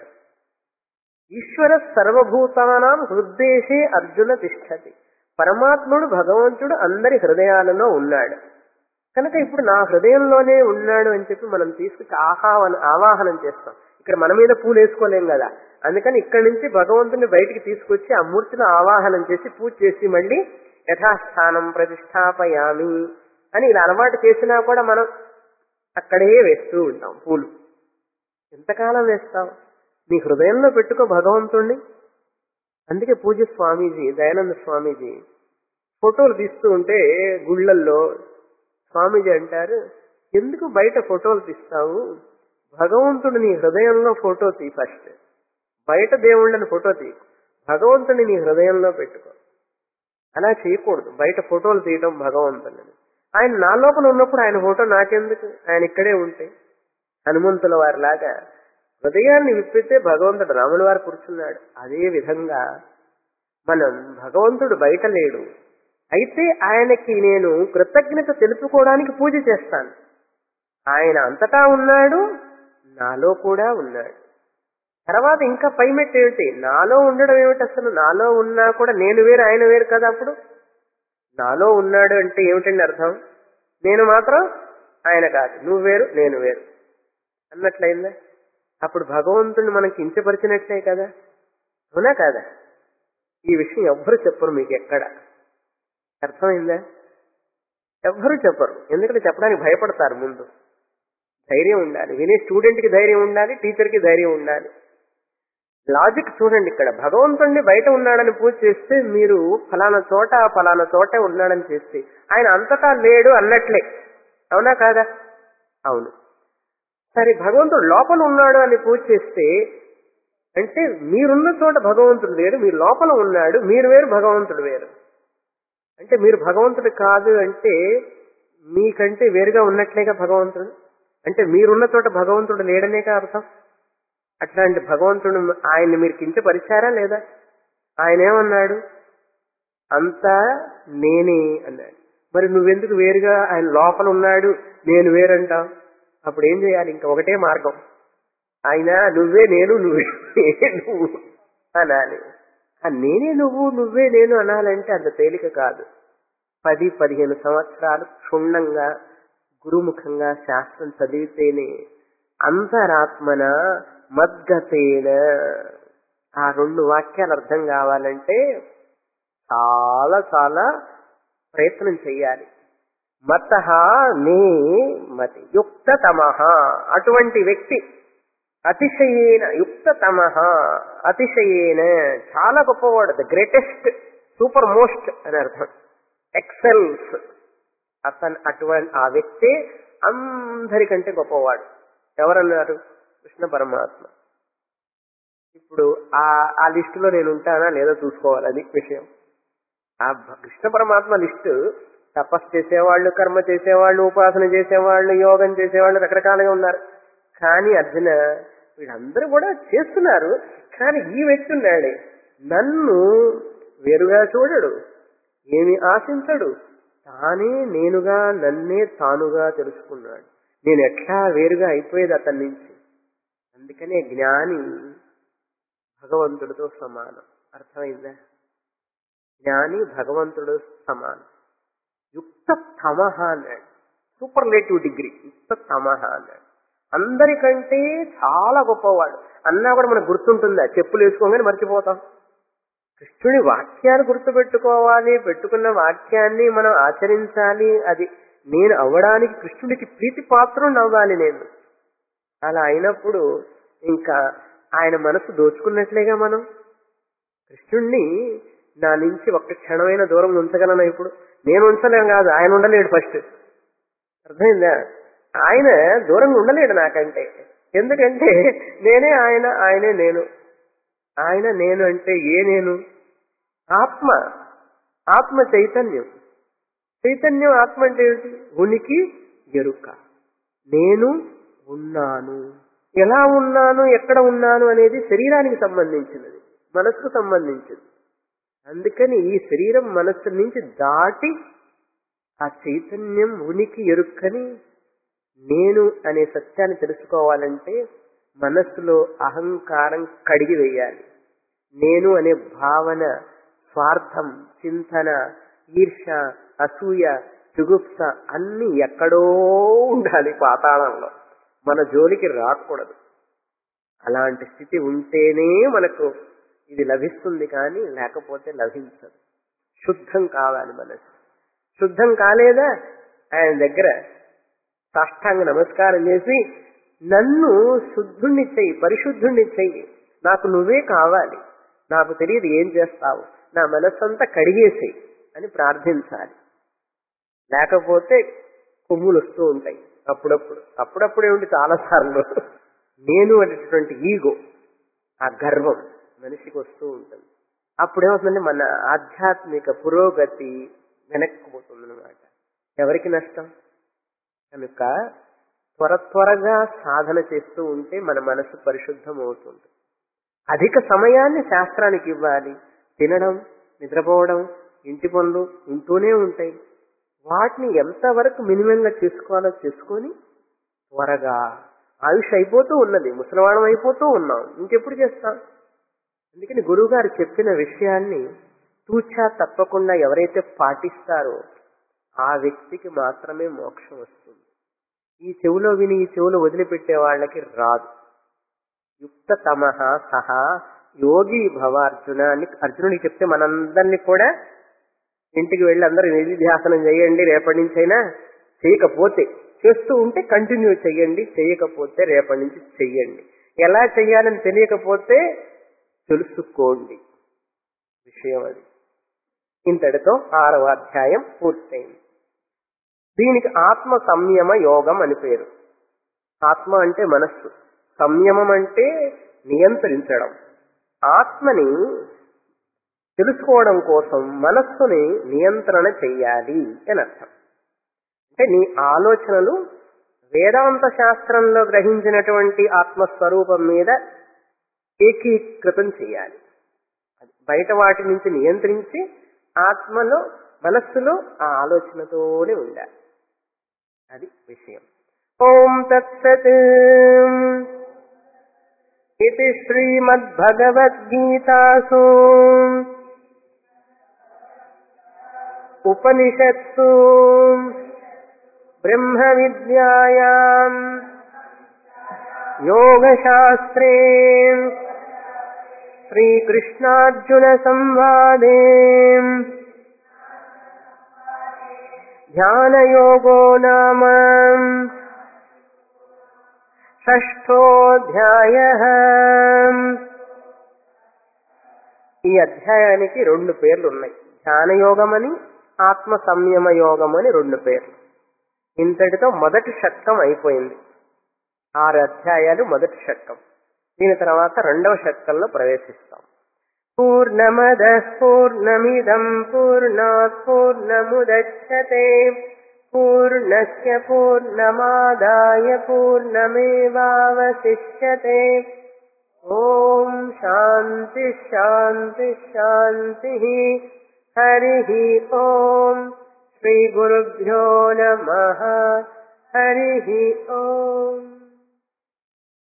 ఈశ్వర సర్వభూతానాం హృద్దేశే అర్జున తిష్టతి పరమాత్ముడు భగవంతుడు అందరి హృదయాలలో ఉన్నాడు కనుక ఇప్పుడు నా హృదయంలోనే ఉన్నాడు అని చెప్పి మనం తీసుకొచ్చి ఆహావన ఆవాహనం చేస్తాం ఇక్కడ మన మీద పూలు వేసుకోలేం కదా అందుకని ఇక్కడి నుంచి భగవంతుని బయటికి తీసుకొచ్చి ఆ మూర్తిని ఆవాహనం చేసి పూజ చేసి మళ్ళీ యథాస్థానం ప్రతిష్టాపయామి అని ఇలా అలవాటు చేసినా కూడా మనం అక్కడే వేస్తూ ఉంటాం పూలు ఎంతకాలం వేస్తాం నీ హృదయంలో పెట్టుకో భగవంతుణ్ణి అందుకే పూజ స్వామీజీ దయానంద స్వామీజీ ఫోటోలు తీస్తూ ఉంటే గుళ్ళల్లో స్వామీజీ అంటారు ఎందుకు బయట ఫోటోలు తీస్తావు భగవంతుడు నీ హృదయంలో ఫోటో తీ ఫస్ట్ బయట దేవుళ్ళని ఫోటో తీ భగవంతుని నీ హృదయంలో పెట్టుకో అలా చేయకూడదు బయట ఫోటోలు తీయడం భగవంతుని ఆయన నా లోపల ఉన్నప్పుడు ఆయన ఫోటో నాకెందుకు ఆయన ఇక్కడే ఉంటే హనుమంతుల వారిలాగా హృదయాన్ని విప్పితే భగవంతుడు రాముల వారు కూర్చున్నాడు అదే విధంగా మనం భగవంతుడు బయట లేడు అయితే ఆయనకి నేను కృతజ్ఞత తెలుపుకోవడానికి పూజ చేస్తాను ఆయన అంతటా ఉన్నాడు నాలో కూడా ఉన్నాడు తర్వాత ఇంకా పైమెట్టు ఏమిటి నాలో ఉండడం ఏమిటి అసలు నాలో ఉన్నా కూడా నేను వేరు ఆయన వేరు కదా అప్పుడు నాలో ఉన్నాడు అంటే ఏమిటండి అర్థం నేను మాత్రం ఆయన కాదు నువ్వు వేరు నేను వేరు అన్నట్లయిందా అప్పుడు భగవంతుని మనం కించపరిచినట్లే కదా అవునా కాదా ఈ విషయం ఎవ్వరు చెప్పరు మీకు ఎక్కడ అర్థమైందా ఎవ్వరు చెప్పరు ఎందుకంటే చెప్పడానికి భయపడతారు ముందు ధైర్యం ఉండాలి వినే స్టూడెంట్ కి ధైర్యం ఉండాలి టీచర్ కి ధైర్యం ఉండాలి లాజిక్ చూడండి ఇక్కడ భగవంతుడిని బయట ఉన్నాడని పూజ చేస్తే మీరు ఫలానా చోట ఫలానా చోట ఉన్నాడని చేస్తే ఆయన అంతటా లేడు అన్నట్లే అవునా కాదా అవును సరే భగవంతుడు లోపల ఉన్నాడు అని పూజ చేస్తే అంటే మీరున్న చోట భగవంతుడు వేరు మీరు లోపల ఉన్నాడు మీరు వేరు భగవంతుడు వేరు అంటే మీరు భగవంతుడు కాదు అంటే మీకంటే వేరుగా ఉన్నట్లేగా భగవంతుడు అంటే మీరున్న చోట భగవంతుడు లేడనేగా అర్థం అట్లాంటి భగవంతుడు ఆయన్ని మీరు కించపరిచారా లేదా ఆయన ఏమన్నాడు అంతా నేనే అన్నాడు మరి నువ్వెందుకు వేరుగా ఆయన లోపల ఉన్నాడు నేను వేరంటావు అప్పుడు ఏం చేయాలి ఇంకా ఒకటే మార్గం ఆయన నువ్వే నేను నువ్వే నువ్వు అనాలి ఆ నేనే నువ్వు నువ్వే నేను అనాలంటే అంత తేలిక కాదు పది పదిహేను సంవత్సరాలు క్షుణ్ణంగా గురుముఖంగా శాస్త్రం చదివితేనే అంతరాత్మన మద్గతేన ఆ రెండు వాక్యాలు అర్థం కావాలంటే చాలా చాలా ప్రయత్నం చెయ్యాలి మత నే మతి యుక్తతమ అటువంటి వ్యక్తి అతిశయేన యుక్తతమ అతిశయేన చాలా గొప్పవాడు ద గ్రేటెస్ట్ సూపర్ మోస్ట్ అని అర్థం ఎక్సెల్స్ అతను అటువంటి ఆ వ్యక్తే అందరికంటే గొప్పవాడు ఎవరన్నారు కృష్ణ పరమాత్మ ఇప్పుడు ఆ ఆ లిస్టులో నేను ఉంటానా లేదో చూసుకోవాలి అది విషయం ఆ భ- కృష్ణ పరమాత్మ లిస్టు తపస్సు చేసేవాళ్ళు కర్మ చేసేవాళ్ళు ఉపాసన చేసేవాళ్ళు యోగం చేసేవాళ్ళు రకరకాలుగా ఉన్నారు కానీ అర్జున వీళ్ళందరూ కూడా చేస్తున్నారు కానీ ఈ వ్యక్తి ఉన్నాడే నన్ను వేరుగా చూడడు ఏమి ఆశించడు తానే నేనుగా నన్నే తానుగా తెలుసుకున్నాడు నేను ఎట్లా వేరుగా అయిపోయేది అతని నుంచి అందుకనే జ్ఞాని భగవంతుడితో సమానం అర్థమైందా జ్ఞాని భగవంతుడు సమానం యుక్త తమహ అన్నాడు సూపర్లేటివ్ డిగ్రీ యుక్త తమహ అన్నాడు అందరికంటే చాలా గొప్పవాడు అన్నా కూడా మనకు గుర్తుంటుందా చెప్పులు వేసుకోగానే మర్చిపోతాం కృష్ణుడి వాక్యాలు గుర్తుపెట్టుకోవాలి పెట్టుకున్న వాక్యాన్ని మనం ఆచరించాలి అది నేను అవ్వడానికి కృష్ణుడికి ప్రీతి పాత్రం అవ్వాలి నేను అలా అయినప్పుడు ఇంకా ఆయన మనసు దోచుకున్నట్లేగా మనం కృష్ణుణ్ణి నా నుంచి ఒక్క క్షణమైన దూరం ఉంచగలనా ఇప్పుడు నేను ఉంచలేను కాదు ఆయన ఉండలేడు ఫస్ట్ అర్థమైందా ఆయన దూరంగా ఉండలేడు నాకంటే ఎందుకంటే నేనే ఆయన ఆయనే నేను ఆయన నేను అంటే ఏ నేను ఆత్మ ఆత్మ చైతన్యం చైతన్యం ఆత్మ అంటే ఏమిటి ఉనికి ఎరుక నేను ఉన్నాను ఎలా ఉన్నాను ఎక్కడ ఉన్నాను అనేది శరీరానికి సంబంధించినది మనస్సుకు సంబంధించింది అందుకని ఈ శరీరం మనస్సు నుంచి దాటి ఆ చైతన్యం ఉనికి ఎరుక్కని నేను అనే సత్యాన్ని తెలుసుకోవాలంటే మనస్సులో అహంకారం కడిగి వేయాలి నేను అనే భావన స్వార్థం చింతన ఈర్ష అసూయ జుగుప్స అన్ని ఎక్కడో ఉండాలి పాతాళంలో మన జోలికి రాకూడదు అలాంటి స్థితి ఉంటేనే మనకు ఇది లభిస్తుంది కానీ లేకపోతే లభించదు శుద్ధం కావాలి మనసు శుద్ధం కాలేదా ఆయన దగ్గర సాష్టాంగ నమస్కారం చేసి నన్ను శుద్ధుణ్ణి చెయ్యి పరిశుద్ధుణ్ణి చెయ్యి నాకు నువ్వే కావాలి నాకు తెలియదు ఏం చేస్తావు నా మనస్సంతా కడిగేసేయి అని ప్రార్థించాలి లేకపోతే కొమ్ములు వస్తూ ఉంటాయి అప్పుడప్పుడు అప్పుడప్పుడు ఏమిటి చాలాసార్లు నేను అనేటటువంటి ఈగో ఆ గర్వం మనిషికి వస్తూ ఉంటుంది అప్పుడేమవుతుందంటే మన ఆధ్యాత్మిక పురోగతి వెనక్కిపోతుంది అనమాట ఎవరికి నష్టం కనుక త్వర త్వరగా సాధన చేస్తూ ఉంటే మన మనసు పరిశుద్ధం అవుతుంది అధిక సమయాన్ని శాస్త్రానికి ఇవ్వాలి తినడం నిద్రపోవడం ఇంటి పనులు ఉంటూనే ఉంటాయి వాటిని ఎంతవరకు మినిమంగా చేసుకోవాలో చేసుకొని త్వరగా ఆయుష్ అయిపోతూ ఉన్నది ముసలివాణం అయిపోతూ ఉన్నాం ఇంకెప్పుడు చేస్తాం అందుకని గురువుగారు చెప్పిన విషయాన్ని తూచా తప్పకుండా ఎవరైతే పాటిస్తారో ఆ వ్యక్తికి మాత్రమే మోక్షం వస్తుంది ఈ చెవులో విని ఈ చెవులో వదిలిపెట్టే వాళ్ళకి రాదు యుక్త తమహ సహా యోగి భవ అర్జున అని అర్జునుడికి చెప్తే మనందరినీ కూడా ఇంటికి వెళ్ళి అందరూ నిధిధ్యాసనం చేయండి రేపటి నుంచైనా చేయకపోతే చేస్తూ ఉంటే కంటిన్యూ చెయ్యండి చేయకపోతే రేపటి నుంచి చెయ్యండి ఎలా చెయ్యాలని తెలియకపోతే తెలుసుకోండి విషయం అది ఇంతటితో ఆరవ అధ్యాయం పూర్తయింది దీనికి ఆత్మ సంయమ యోగం అని పేరు ఆత్మ అంటే మనస్సు సంయమం అంటే నియంత్రించడం ఆత్మని తెలుసుకోవడం కోసం మనస్సుని నియంత్రణ చెయ్యాలి అని అర్థం అంటే నీ ఆలోచనలు వేదాంత శాస్త్రంలో గ్రహించినటువంటి ఆత్మస్వరూపం మీద ఏకీకృతం చేయాలి బయట వాటి నుంచి నియంత్రించి ఆత్మలో మనస్సులో ఆ ఆలోచనతోనే ఉండాలి అది విషయం ఓం తత్సత్ ఇది శ్రీమద్భగవద్గీతాసు ఉపనిషత్సు బ్రహ్మ విద్యాయాం యోగశాస్త్రే శ్రీకృష్ణార్జున సంవాదే ధ్యానయోగో నామ షష్ఠోధ్యాయ ఈ అధ్యాయానికి రెండు పేర్లు ఉన్నాయి ధ్యానయోగమని ఆత్మ సంయమ యోగం అని రెండు పేర్లు ఇంతటితో మొదటి షట్కం అయిపోయింది ఆరు అధ్యాయాలు మొదటి షట్కం దీని తర్వాత రెండవ షట్కంలో ప్రవేశిస్తాం పూర్ణమద పూర్ణమిదం పూర్ణాత్ పూర్ణముదచ్చతే పూర్ణస్య పూర్ణమాదాయ పూర్ణమేవావశిష్యతే ఓం శాంతి శాంతి శాంతి హరి ఓం శ్రీ గురుభ్యో నమ హరి ఓం